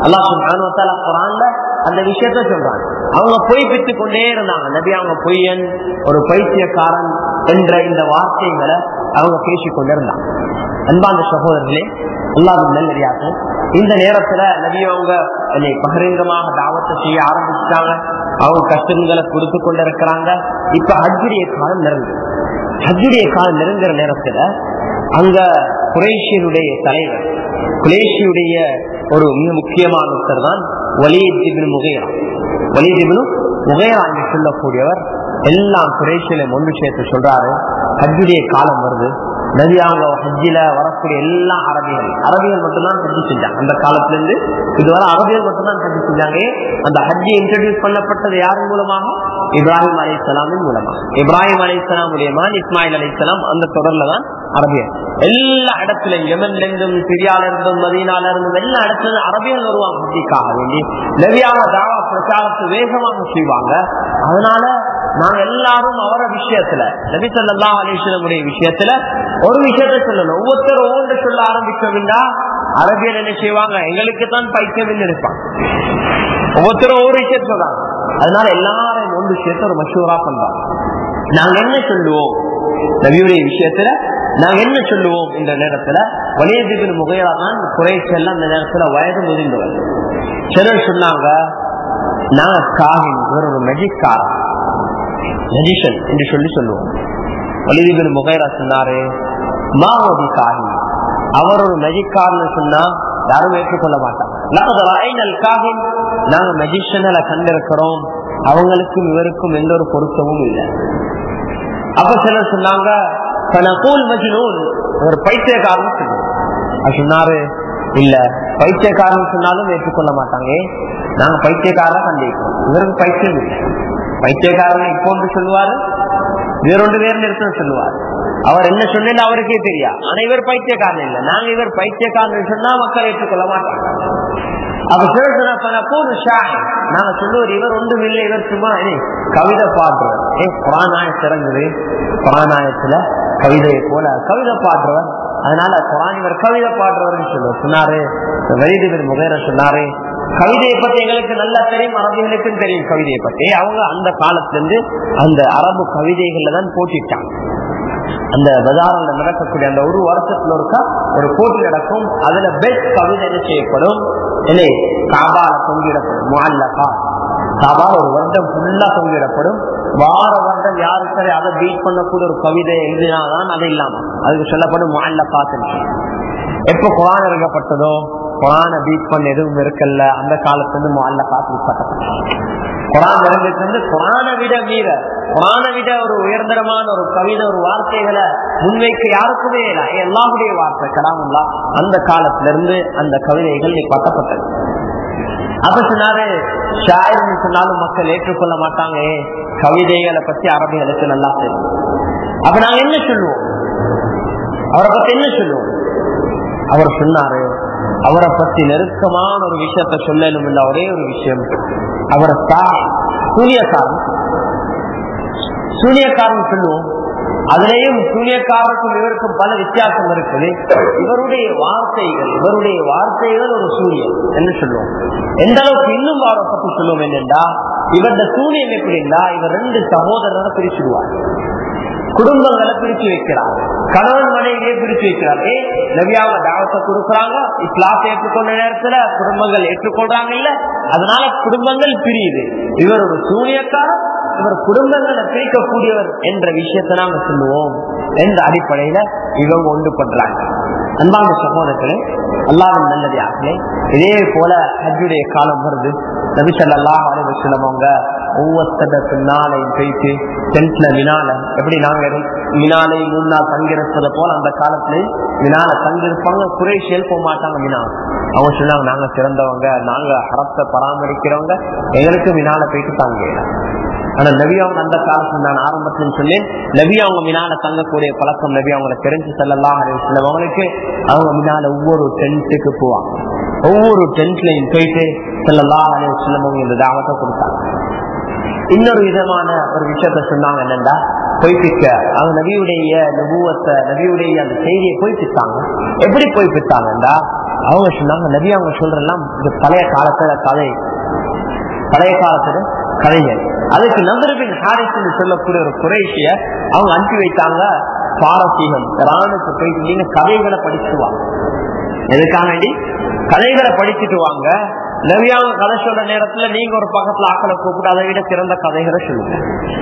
Speaker 1: அல்லாஹ் சுப்ஹானஹு வ தஆலா குர்ஆன்ல அந்த விஷயத்த சொல்றாங்க அவங்க பொய் பித்துக் கொண்டே இருந்தாங்க நபி அவங்க பொய்யன் ஒரு பைத்தியக்காரன் என்ற இந்த வார்த்தைகளை அவங்க பேசிக் கொண்டிருந்தாங்க அன்பாந்த சகோதரர்களே அல்லாஹ் நல்லடியாக இந்த நேரத்துல நபி அவங்க என்னை பகிரங்கமாக தாவத்தை செய்ய ஆரம்பிச்சுட்டாங்க அவங்க கஷ்டங்களை கொடுத்து கொண்டிருக்கிறாங்க இப்ப ஹஜ்ஜுடைய காலம் நெருங்கு ஹஜ்ஜுடைய காலம் நெருங்குற நேரத்துல அங்க குரேஷியனுடைய தலைவர் குரேஷியுடைய ஒரு மிக முக்கியமான ஒருத்தர் தான் வலியத்திபின் முகைரா வலியத்திபின் முகைரா என்று சொல்லக்கூடியவர் எல்லாம் குரேஷியில ஒன்று சேர்த்து சொல்றாரு ஹஜ்ஜுடைய காலம் வருது நபி அவங்க ஹஜ்ஜில வரக்கூடிய எல்லா அரபிகள் அரபிகள் மட்டும்தான் ஹஜ்ஜி செஞ்சாங்க அந்த காலத்துல இருந்து இதுவரை அரபிகள் மட்டும்தான் ஹஜ்ஜி செஞ்சாங்க அந்த ஹஜ்ஜி இன்ட்ரடியூஸ் பண்ணப்பட்டது யாரின் மூலமாக இப்ராஹிம் அலி இஸ்லாமின் மூலமாக இப்ராஹிம் அலி இஸ்லாம் மகன் இஸ்மாயில் அலி இஸ்லாம் அந்த தொடர்ல தான் அரபியர் எல்லா இடத்துலயும் யமன்ல இருந்தும் சிரியால இருந்தும் மதீனால இருந்தும் எல்லா இடத்துல அரபியல் வருவாங்க ஹஜ்ஜிக்காக வேண்டி நபியாக தாவா பிரச்சாரத்தை வேகமாக செய்வாங்க அதனால நாங்க எல்லாரும் அவர விஷயத்துல நபி சொல்லா அலிஸ்லமுடைய விஷயத்துல ஒரு விஷயத்த சொல்லணும் ஒவ்வொருத்தரும் ஒவ்வொன்று சொல்ல ஆரம்பிச்சோம்னா அரபியல் என்ன செய்வாங்க எங்களுக்கு தான் பைத்தியம் இருப்பாங்க ஒவ்வொருத்தரும் ஒவ்வொரு விஷயத்த சொல்றாங்க அதனால எல்லாரும் ஒன்று சேர்த்து ஒரு மஷூரா பண்றாங்க நாங்க என்ன சொல்லுவோம் நபியுடைய விஷயத்துல நாங்க என்ன சொல்லுவோம் இந்த நேரத்துல வலியதிபின் முகையா தான் குறைச்செல்லாம் இந்த நேரத்துல வயது முதிர்ந்தவர் சிலர் சொன்னாங்க நாங்க காவின் இவர் ஒரு மெஜிக்காரன் மெஜிஷன் என்று சொல்லி சொல்லுவோம் வலிதிபின் முகைரா சொன்னாரு மாவதி காஹி அவர் ஒரு மெஜிக்காரன் சொன்னா யாரும் ஏற்றுக்கொள்ள மாட்டாங்க காஹின் நாங்க மெஜிஷனை கண்டிருக்கிறோம் அவங்களுக்கும் இவருக்கும் எந்த ஒரு பொருத்தமும் இல்லை அப்ப சிலர் சொன்னாங்க ஒரு பைத்தியக்காரன் சொன்னார் சொன்னாரு இல்ல பைத்தியக்காரன் சொன்னாலும் ஏற்றுக்கொள்ள மாட்டாங்க நாங்க பைத்தியக்காரன் கண்டிப்போம் இவருக்கு பைத்தியம் இல்லை பைத்தியக்காரன் இப்போ ஒன்று சொல்லுவாரு வேறொன்று வேறு நிறுத்தம் சொல்லுவார் அவர் என்ன சொன்னு அவருக்கே தெரியா ஆனா இவர் பைத்தியக்காரன் இல்லை நாங்க இவர் பைத்தியக்காரன் சொன்னா மக்கள் ஏற்றுக்கொள்ள மாட்டாங்க அப்ப சில நாங்க சொல்லுவோர் இவர் ஒன்றும் இல்லை இவர் சும்மா கவிதை பாடுறவர் ஏ புறாநாய சிறங்குது புறாநாயத்துல கவிதையை போல கவிதை பாடுறவர் அதனால குரான் இவர் கவிதை பாடுறவர்னு சொல்லுவார் சொன்னாரு வெளியீடு முகைர சொன்னாரு கவிதையை பத்தி எங்களுக்கு நல்லா தெரியும் அரபிகளுக்கும் தெரியும் கவிதையை பத்தி அவங்க அந்த காலத்துல இருந்து அந்த அரபு கவிதைகள்ல தான் போட்டிட்டாங்க அந்த பஜாரில் நடக்கக்கூடிய அந்த ஒரு வருஷத்துல ஒருக்கா ஒரு போட்டி நடக்கும் அதுல பெஸ்ட் கவிதை என்ன செய்யப்படும் இல்லை காபால தொங்கிடப்படும் முல்லகா காபால ஒரு வருடம் ஃபுல்லா தொங்கிடப்படும் வார வருடம் யாரு சரி அதை பீட் பண்ணக்கூடிய ஒரு கவிதை எழுதினாதான் அது இல்லாம அதுக்கு சொல்லப்படும் முல்லகாத்து எப்ப குரான் இறங்கப்பட்டதோ குரான பீட் பண்ண எதுவும் இருக்கல்ல அந்த காலத்துல இருந்து முல்ல காத்து குரான் இறங்கிட்டு வந்து குரான விட மீற குரான விட ஒரு உயர்தரமான ஒரு கவிதை ஒரு வார்த்தைகளை முன்வைக்க யாருக்குமே இல்லை எல்லாருடைய வார்த்தை கலாமுல்லா அந்த காலத்துல இருந்து அந்த கவிதைகள் நீ பட்டப்பட்டது அப்ப சொன்னாரு ஷாயிர்னு சொன்னாலும் மக்கள் ஏற்றுக்கொள்ள மாட்டாங்க கவிதைகளை பத்தி அரபிகளுக்கு நல்லா தெரியும் அப்ப நாங்க என்ன சொல்லுவோம் அவரை பத்தி என்ன சொல்லுவோம் அவர் சொன்னாரு அவரை பத்தி நெருக்கமான ஒரு விஷயத்த சொல்லணும் இல்ல ஒரே ஒரு விஷயம் அவரை தாய் சூரியக்காரன் சூரியக்காரன் சொல்லுவோம் அதுலயும் சூரியக்காரருக்கும் இவருக்கும் பல வித்தியாசம் இருக்குது இவருடைய வார்த்தைகள் இவருடைய வார்த்தைகள் ஒரு சூரியன் என்று சொல்லுவோம் எந்த அளவுக்கு இன்னும் அவரை பத்தி சொல்லுவோம் என்னென்றா இவருடைய சூரியன் எப்படின்னா இவர் ரெண்டு சகோதரரை பிரிச்சுடுவார் குடும்பங்களை பிரிச்சு வைக்கிறார் கணவன் மனைவியை பிரிச்சு வைக்கிறார் ஏ நவியாவ தாவத்தை கொடுக்குறாங்க இஸ்லாத்தை ஏற்றுக்கொண்ட நேரத்துல குடும்பங்கள் ஏற்றுக்கொள்றாங்க இல்ல அதனால குடும்பங்கள் பிரியுது இவர் ஒரு சூனியக்காரர் இவர் குடும்பங்களை பிரிக்கக்கூடியவர் என்ற விஷயத்தை நாங்க சொல்லுவோம் என்ற அடிப்படையில இவங்க ஒன்று பண்றாங்க அன்பான சகோதரர்களே அல்லாவின் நல்லதாகலே இதே போல ஹஜ்ஜுடைய காலம் வருது நபிசல்லாஹ் அலுவலம் அவங்க ஒவ்வொருத்தர பின்னாலையும் போயிட்டு டென்ட்ல மினால எப்படி நாங்க மினாலை மூணு நாள் தங்கிருப்பத போல அந்த காலத்துல மினால தங்கிருப்பாங்க குறைஷியல் போக மாட்டாங்க மினா அவங்க சொன்னாங்க நாங்க சிறந்தவங்க நாங்க ஹரத்தை பராமரிக்கிறவங்க எங்களுக்கு மினால போயிட்டு தாங்க ஆனா நபி அவங்க அந்த காலத்துல நான் ஆரம்பத்துல சொன்னேன் நபி அவங்க மினால தங்கக்கூடிய பழக்கம் நபி அவங்களை தெரிஞ்சு செல்லலாம் அவங்களுக்கு அவங்க மினால ஒவ்வொரு டென்ட்டுக்கு போவாங்க ஒவ்வொரு டென்ட்லையும் போயிட்டு செல்லலாம் செல்லவங்க இந்த தாவத்தை கொடுத்தாங்க இன்னொரு விதமான ஒரு விஷயத்த சொன்னாங்க என்னண்டா பொய்ப்பிக்க அவங்க நபியுடைய நபுவத்தை நபியுடைய அந்த செய்தியை பொய்ப்பித்தாங்க எப்படி பொய்ப்பித்தாங்கண்டா அவங்க சொன்னாங்க நபி அவங்க சொல்றெல்லாம் இது பழைய காலத்துல கதை பழைய காலத்துல கதைகள் அதுக்கு நந்தரபின் ஹாரிஸ் என்று சொல்லக்கூடிய ஒரு குறைசிய அவங்க அனுப்பி வைத்தாங்க பாரசீகம் ராணுக்கு போயிட்டு நீங்க கதைகளை படிச்சுவாங்க எதுக்காக வேண்டி கதைகளை படிச்சுட்டு வாங்க நவியாங்க கதை சொல்ற நேரத்துல நீங்க ஒரு பக்கத்துல ஆக்களை கூப்பிட்டு அதை விட சிறந்த கதைகளை சொல்லுங்க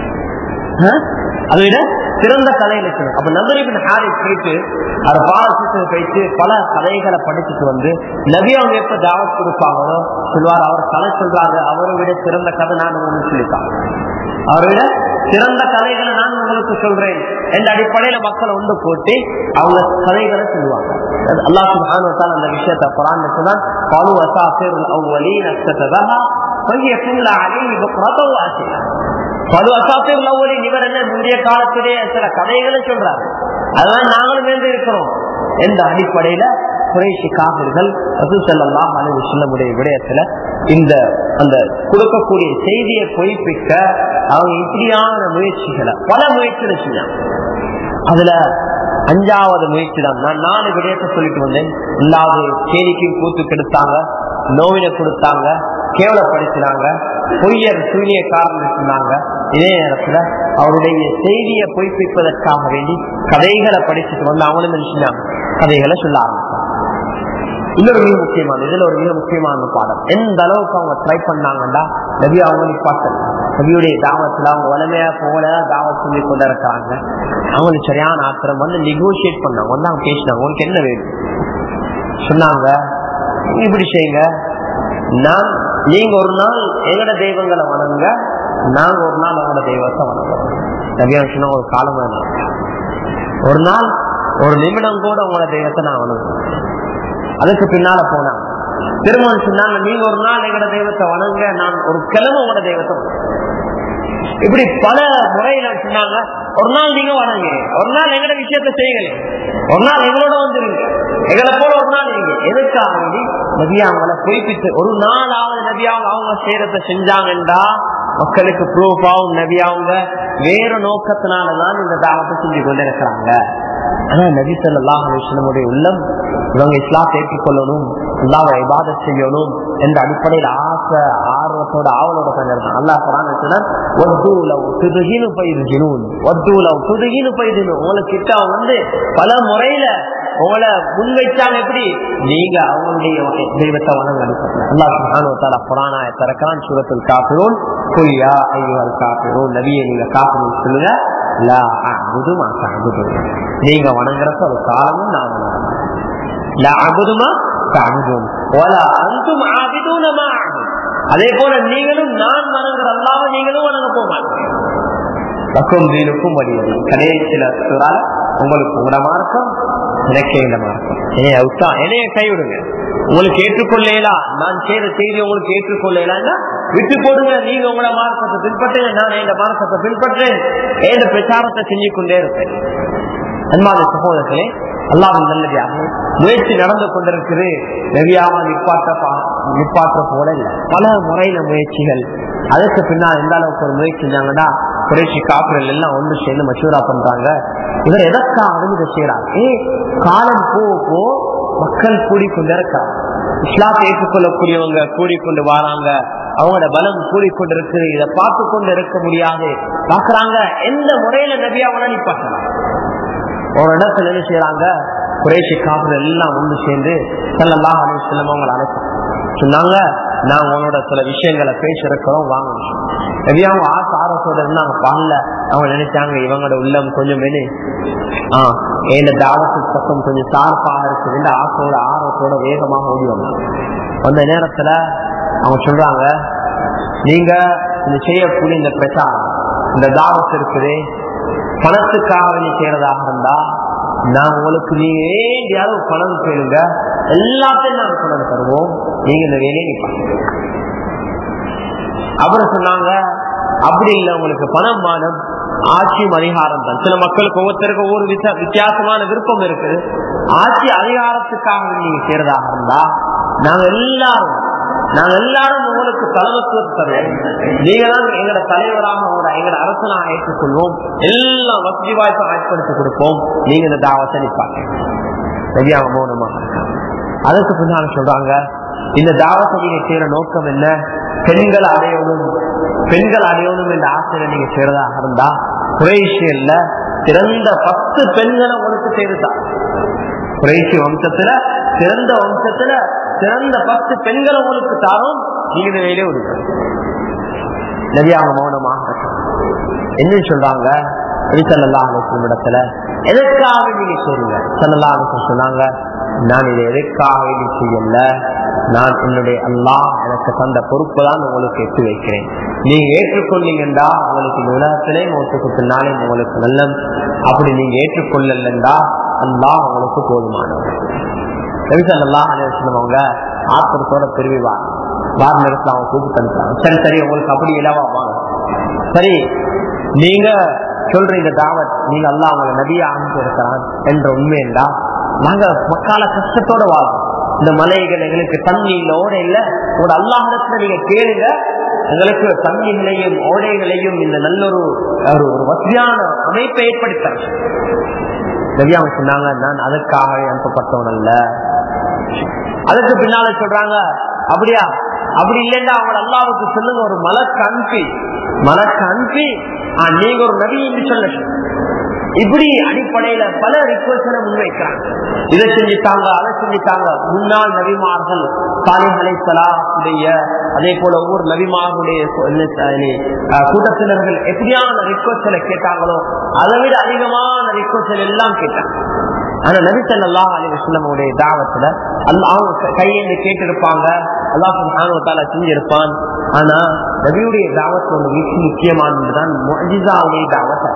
Speaker 1: ஆஹ்? அதை விட சிறந்த கதைகளை சொல்லுங்க அப்ப நந்தரிபின் ஹாரிஸ் போயிட்டு அதை பாரசீகத்தை போயிட்டு பல கதைகளை படிச்சுட்டு வந்து நபி அவங்க எப்ப தாவத் கொடுப்பாங்களோ சொல்லுவார் அவர் கதை சொல்றாரு அவரை விட சிறந்த கதை நான் உங்களுக்கு சொல்லிட்டாங்க அவரை விட சிறந்த கதைகளை நான் உங்களுக்கு சொல்றேன் என்ற அடிப்படையில மக்களை ஒன்று போட்டு அவங்க கதைகளை சொல்லுவாங்க அல்லாஹ் சுப்ஹானஹு வ தஆலா அந்த விஷயத்தை குர்ஆன்ல சொன்னான் قالوا اساطير الاولين اكتتبها فهي تملى عليه بكرة واسيا பல அசாத்திர் அவ்வளவு இவர் என்ன முந்தைய காலத்திலே சில கதைகளை சொல்றாரு அதெல்லாம் நாங்களும் வேண்டு இருக்கிறோம் என்ற அடிப்படையில குறைசி காவிர்கள் ரசூசல்லாம் அலைவு சொல்லமுடைய விடயத்துல இந்த அந்த கொடுக்கக்கூடிய செய்தியை பொய்ப்பிக்க அவங்க இப்படியான முயற்சிகளை பல முயற்சிகளை செஞ்சாங்க அதுல அஞ்சாவது முயற்சி தான் நான் நாலு விடயத்தை சொல்லிட்டு வந்தேன் இல்லாத கேலிக்கும் கூத்து கெடுத்தாங்க நோவினை கொடுத்தாங்க கேவலப்படுத்தினாங்க பொய்யர் சூரியக்காரன் சொன்னாங்க இதே நேரத்துல அவருடைய செய்தியை பொய்ப்பிப்பதற்காக வேண்டி கதைகளை படிச்சுட்டு வந்து அவங்களும் என்ன செஞ்சாங்க கதைகளை சொல்ல ஆரம்பிச்சாங்க இன்னொரு மிக முக்கியமான இதுல ஒரு மிக முக்கியமான பாடம் எந்த அளவுக்கு அவங்க ட்ரை பண்ணாங்கடா நபி அவங்க நிப்பாட்டல் நபியுடைய தாவத்துல அவங்க வளமையா போல தாவத் சொல்லி கொண்டு இருக்காங்க அவங்களுக்கு சரியான ஆத்திரம் வந்து நெகோசியேட் பண்ணாங்க வந்து அவங்க பேசினாங்க உங்களுக்கு என்ன வேணும் சொன்னாங்க "நீங்க இப்படி செய்யுங்க நான் நீங்க ஒரு நாள் எங்கட தெய்வங்களை வணங்க நாங்க ஒரு நாள் அவங்களோட தெய்வத்தை வணங்குறோம் நபியா சொன்னா ஒரு காலம் வேணும் ஒரு நாள் ஒரு நிமிடம் கூட உங்களோட தெய்வத்தை நான் வணங்குறேன் அதுக்கு பின்னால போனாங்க திருமணம் சொன்னாங்க நீங்க ஒரு நாள் எங்கட தெய்வத்தை வணங்க நான் ஒரு கிழமை உங்களோட தெய்வத்தை வணங்குறேன். இப்படி பல முறையில சொன்னாங்க ஒரு நாள் நீங்க வணங்க ஒரு நாள் எங்கட விஷயத்த செய்யுங்களே ஒரு நாள் எங்களோட வந்துருங்க எங்களை போல ஒரு நாள் நீங்க எதுக்காக வேண்டி நபியாவங்களை குறிப்பிட்டு ஒரு நாளாவது நபியாவங்க அவங்க செய்யறத செஞ்சாங்கன்றா மக்களுக்கு ப்ரூஃப் ஆகும் நபியாவங்க வேற நோக்கத்தினாலதான் இந்த தாவத்தை செஞ்சு கொண்டு இருக்கிறாங்க ஆனா நபி ஸல்லல்லாஹு அலைஹி வஸல்லமுடைய உள்ளம் இவங்க இஸ்லாத்தை ஏற்றுக்கொள்ளணும் அல்லாஹ்வை இபாதத் செய்யணும் என்ற அடிப்படையில் ஆசை ஆர்வத்தோட ஆவலோட கொஞ்சம் அல்லாஹ் குரான் சொன்னார் ஒத்து லவ் துதுகினு பயிர்ஜினூன் ஒத்து லவ் துதுகினு பயிர்ஜினூன் உங்களுக்கு கிட்ட அவங்க வந்து பல முறையில உங்களை முன் வைச்சாங்க எப்படி நீங்க அவங்களுடைய தெய்வத்தை வணங்க அல்லாஹ் சுப்ஹானஹு வ தஆலா குர்ஆனாய தரக்கான் சூரத்துல் காஃபிரூன் குல் யா அய்யுஹல் காஃபிரூன் நபியே நீங்க காஃபிரூன் சொல்லுங்க லா அஅபுது மா தஅபுதுன் நீங்க வணங்குறப்ப ஒரு காலமும் நான் வணங்குறேன் லா அஅபுது மா தஅபுதுன் வலா அன்தும் ஆபிதூன மா அஅபுது அதே போல நீங்களும் நான் வணங்குற அல்லாஹ்வை நீங்களும் வணங்க போக மாட்டீங்க லக்கும் தீனுக்கும் வழியது கடைசியில சுறால உங்களுக்கு உங்களோட மார்க்கம் எனக்கே இந்த மார்க்கம் என்னைய விட்டா என்னைய கைவிடுங்க உங்களுக்கு ஏற்றுக்கொள்ளலாம் நான் செய்யற செய்தி உங்களுக்கு ஏற்றுக்கொள்ளலாம்னா விட்டு போடுங்க நீங்க உங்களோட மார்க்கத்தை பின்பற்றுங்க நான் இந்த மார்க்கத்தை பின்பற்றேன் எந்த பிரச்சாரத்தை செஞ்சு கொண்டே இருப்பேன் அன்பான சகோதரர்களே அல்லாவின் நல்லதாக முயற்சி நடந்து கொண்டிருக்குது நெவியாம நிப்பாட்ட பா- நிப்பாற்ற போல இல்லை பல முறையில முயற்சிகள் அதுக்கு பின்னால் எந்த அளவுக்கு ஒரு முயற்சி செஞ்சாங்கன்னா குறைச்சி காப்புகள் எல்லாம் ஒன்று சேர்ந்து மசூரா பண்றாங்க இவர் எதற்காக இதை செய்யறாங்க ஏ காலம் போ போ மக்கள் கூடிக்கொண்டு இருக்காங்க இஸ்லாத்தை ஏற்றுக்கொள்ளக்கூடியவங்க கூடிக்கொண்டு வராங்க அவங்களோட பலம் கூடிக்கொண்டு இருக்குது இதை பார்த்து கொண்டு இருக்க முடியாது பாக்குறாங்க எந்த முறையில நபியா வேணா நிப்பாட்டலாம் ஒரு இடத்துல என்ன செய்யறாங்க குறைசி காப்புல எல்லாம் ஒன்று சேர்ந்து செல்லலாம் அலி செல்லம் அவங்களை அழைச்சாங்க சொன்னாங்க நான் உங்களோட சில விஷயங்களை பேசிருக்கிறோம் வாங்க நிறைய அவங்க ஆசை ஆர்வத்தோட இருந்தாங்க பாடல அவங்க நினைச்சாங்க இவங்களோட உள்ளம் கொஞ்சம் வெளி ஆஹ் என் தாவத்து பக்கம் கொஞ்சம் சார்பாக இருக்குது ஆசையோட ஆர்வத்தோட வேகமாக ஓடி வந்தாங்க அந்த நேரத்துல அவங்க சொல்றாங்க நீங்க இந்த செய்யக்கூடிய இந்த பிரச்சாரம் இந்த தாவத்து இருக்குது பணத்துக்காக நீ செய்யறதாக இருந்தா நான் உங்களுக்கு நீங்க ஏன் அளவு பணம் கேளுங்க எல்லாத்தையும் நாங்க பணம் தருவோம் நீங்க இந்த வேலையை நீ பண்ணுங்க அப்புறம் சொன்னாங்க அப்படி இல்லை உங்களுக்கு பணம் மானம் ஆட்சியும் அதிகாரம் தான் சில மக்களுக்கு ஒவ்வொருத்தருக்கு ஒவ்வொரு விச- வித்தியாசமான விருப்பம் இருக்குது ஆட்சி அதிகாரத்துக்காக நீங்க செய்யறதாக இருந்தா நாங்க எல்லாரும் நாங்க எல்லாரும் உங்களுக்கு தலைமத்துவம் தருவோம் நீங்க தான் எங்களோட தலைவராக உங்களோட எங்களோட அரசனாக ஏற்றுக்கொள்வோம் எல்லாம் வசதி வாய்ப்பை ஏற்படுத்தி கொடுப்போம் நீங்க இந்த தாவத்தை நிப்பாங்க சரியாக மௌனமாக இருக்காங்க அதுக்கு பின்னால சொல்றாங்க இந்த தாவத்தை நீங்க செய்யற நோக்கம் என்ன பெண்கள் அடையணும் பெண்கள் அடையணும் என்ற ஆசையில நீங்க செய்யறதாக இருந்தா குறைஷியல்ல சிறந்த பத்து பெண்களை உங்களுக்கு செய்துதான் குறைசி வம்சத்துல சிறந்த வம்சத்துல சிறந்த பத்து பெண்களை உங்களுக்கு தாரும் நீங்க இந்த வேலையை விடுங்க நதியாக மௌனமாக என்ன சொல்றாங்க சல்லல்லா அலிஸ்லம் இடத்துல எதற்காக நீங்க சொல்லுங்க சல்லல்லா அலிஸ்லம் சொன்னாங்க நான் இதை எதற்காக வேண்டி செய்யல நான் என்னுடைய அல்லாஹ் எனக்கு தந்த பொறுப்பு தான் உங்களுக்கு எட்டு வைக்கிறேன் நீங்க ஏற்றுக்கொண்டீங்கன்றா உங்களுக்கு இந்த உலகத்திலே மோசத்துக்கு பின்னாலே உங்களுக்கு நல்லம் அப்படி நீங்க ஏற்றுக்கொள்ளலண்டா அல்லாஹ் உங்களுக்கு போதுமானவர் நபிசல்லா அலிஸ்லம் அவங்க ஆத்திரத்தோட பிரிவார் வார நேரத்தில் அவங்க கூப்பிட்டு அனுப்புறாங்க சரி சரி உங்களுக்கு அப்படி இலவா வாங்க சரி நீங்க சொல்ற இந்த தாவத் நீங்க எல்லாம் அவங்களை நதியா அனுப்பி இருக்கிறான் என்ற உண்மை என்றா நாங்க மக்கால கஷ்டத்தோட வாழோம் இந்த மலைகள் எங்களுக்கு தண்ணி இல்ல ஓடை இல்ல உங்களோட அல்லாஹத்துல நீங்க கேளுங்க எங்களுக்கு தண்ணிகளையும் ஓடைகளையும் இந்த நல்ல ஒரு ஒரு ஒரு வசதியான அமைப்பை ஏற்படுத்தாங்க நபியாங்க சொன்னாங்க நான் அதற்காக அனுப்பப்பட்டவன் அல்ல அதுக்கு பின்னால சொல்றாங்க அப்படியா அப்படி இல்லைன்னா அவங்க அல்லாவுக்கு சொல்லுங்க ஒரு மலக்கு அனுப்பி மலக்கு அனுப்பி நீங்க ஒரு நபி என்று சொல்ல இப்படி அடிப்படையில பல ரிக்வஸ்டனை முன்வைக்கிறாங்க இதை செஞ்சுட்டாங்க அதை செஞ்சுட்டாங்க முன்னாள் நபிமார்கள் சாலிஹலை சலாவுடைய அதே போல ஒவ்வொரு நபிமார்களுடைய கூட்டத்தினர்கள் எப்படியான ரிக்வஸ்டனை கேட்டாங்களோ அதை விட அதிகமான ரிக்வஸ்டல் எல்லாம் கேட்டாங்க ஆனா நபி சல்லா அலி வஸ்லமுடைய தாவத்துல அவங்க கையேந்து கேட்டிருப்பாங்க அல்லாஹால செஞ்சிருப்பான் ஆனா நபியுடைய தாவத்து ஒன்று மிக முக்கியமானதுதான் மொஜிசாவுடைய தாவத்தை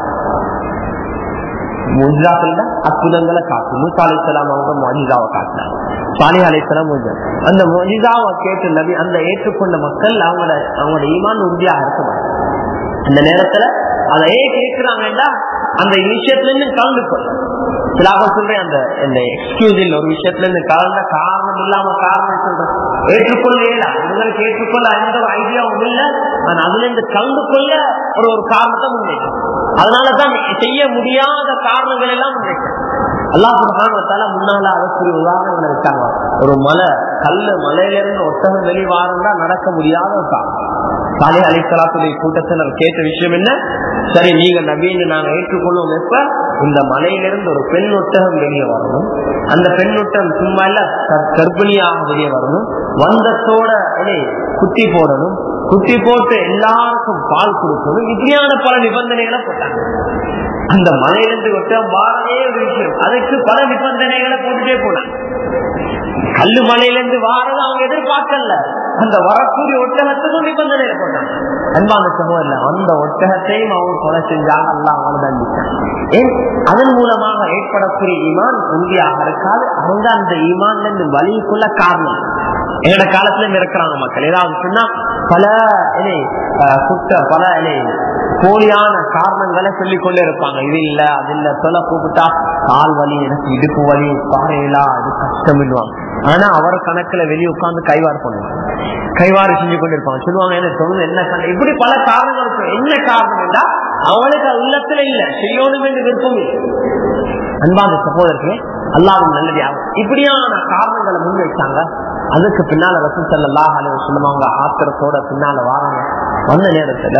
Speaker 1: முஜிசாக்கள் அற்புதங்களை காட்டு மூசா அலிசலாம் அவங்க மொஜிசாவை காட்டினாங்க சாலி அலிசலாம் அந்த மொஜிசாவை கேட்டு நபி அந்த ஏற்றுக்கொண்ட மக்கள் அவங்களோட அவங்களோட ஈமான் உறுதியாக இருக்க மாட்டாங்க அந்த நேரத்துல அதை ஏன் கேட்கிறாங்கன்னா அந்த விஷயத்துல இருந்து கலந்து கொள்ள சிலாக சொல்றேன் அந்த இந்த எக்ஸ்கியூஸில் ஒரு விஷயத்துல இருந்து கலந்த காரணம் இல்லாம காரணம் சொல்றேன் ஏற்றுக்கொள்ள இயலாம் உங்களுக்கு ஏற்றுக்கொள்ள எந்த ஒரு ஐடியாவும் இல்லை ஆனா அதுல இருந்து கலந்து கொள்ள ஒரு ஒரு காரணத்தை முன்வைக்கும் அதனாலதான் செய்ய முடியாத காரணங்கள் எல்லாம் முன்வைக்கும் அல்லாஹ் சுபகானத்தால முன்னால அதற்குரிய உதாரணங்களை வச்சாங்க ஒரு மலை கல்லு மலையில இருந்து ஒட்டகம் வெளிவாரம் தான் நடக்க முடியாத ஒரு காரணம் சாலை அலிசலாத்துடைய கூட்டத்தினர் கேட்ட விஷயம் என்ன சரி நீங்க நவீன நாங்க ஏற்றுக்கொள்ளும் எப்ப இந்த மலையிலிருந்து ஒரு பெண் ஒட்டகம் வெளியே வரணும் அந்த பெண் ஒட்டகம் சும்மா இல்ல கர்ப்பிணியாக வெளியே வரணும் வந்தத்தோட குட்டி போடணும் குட்டி போட்டு எல்லாருக்கும் பால் கொடுக்கணும் இப்படியான பல நிபந்தனைகளை போட்டாங்க அந்த மலையிலிருந்து ஒட்டகம் வாரவே ஒரு விஷயம் அதுக்கு பல நிபந்தனைகளை போட்டுட்டே போனாங்க கல்லு மலையிலிருந்து வாரது அவங்க எதிர்பார்க்கல அந்த வரக்கூடிய ஒட்டகத்துக்கும் நிபந்தனையில போட்டாங்க அன்பான சகோதரர் அந்த ஒட்டகத்தையும் அவங்க கொலை செஞ்சாங்க எல்லாம் அவங்க தண்டிச்சாங்க ஏன் அதன் மூலமாக ஏற்படக்கூடிய ஈமான் உறுதியாக இருக்காது அவங்க அந்த ஈமான்ல இருந்து வலிக்குள்ள காரணம் எங்கட காலத்துல இருக்கிறாங்க மக்கள் ஏதாவது சொன்னா பல குட்ட பல போலியான காரணங்களை சொல்லிக் கொண்டே இருப்பாங்க இது இல்ல அது இல்ல சொல்ல கூப்பிட்டா கால் வலி எனக்கு இடுப்பு வலி பாறையிலா அது கஷ்டம் ஆனா அவர் கணக்குல வெளியே உட்கார்ந்து கைவாறு பண்ணுவாங்க கைவாறு செஞ்சு கொண்டு இருப்பாங்க சொல்லுவாங்க என்ன சொல்லுங்க என்ன காரணம் இப்படி பல காரணங்கள் இருக்கும் என்ன காரணம் என்றா அவளுக்கு உள்ளத்துல இல்ல செய்யணும் என்று விருப்பம் இல்லை அன்பான சகோதரர்களே அல்லாவும் நல்லதாகும் இப்படியான காரணங்களை முன் வச்சாங்க அதுக்கு பின்னால ரசூல் சல்லாஹ் அலி வசல்லம் அவங்க ஆத்திரத்தோட பின்னால வாராங்க வந்த நேரத்துல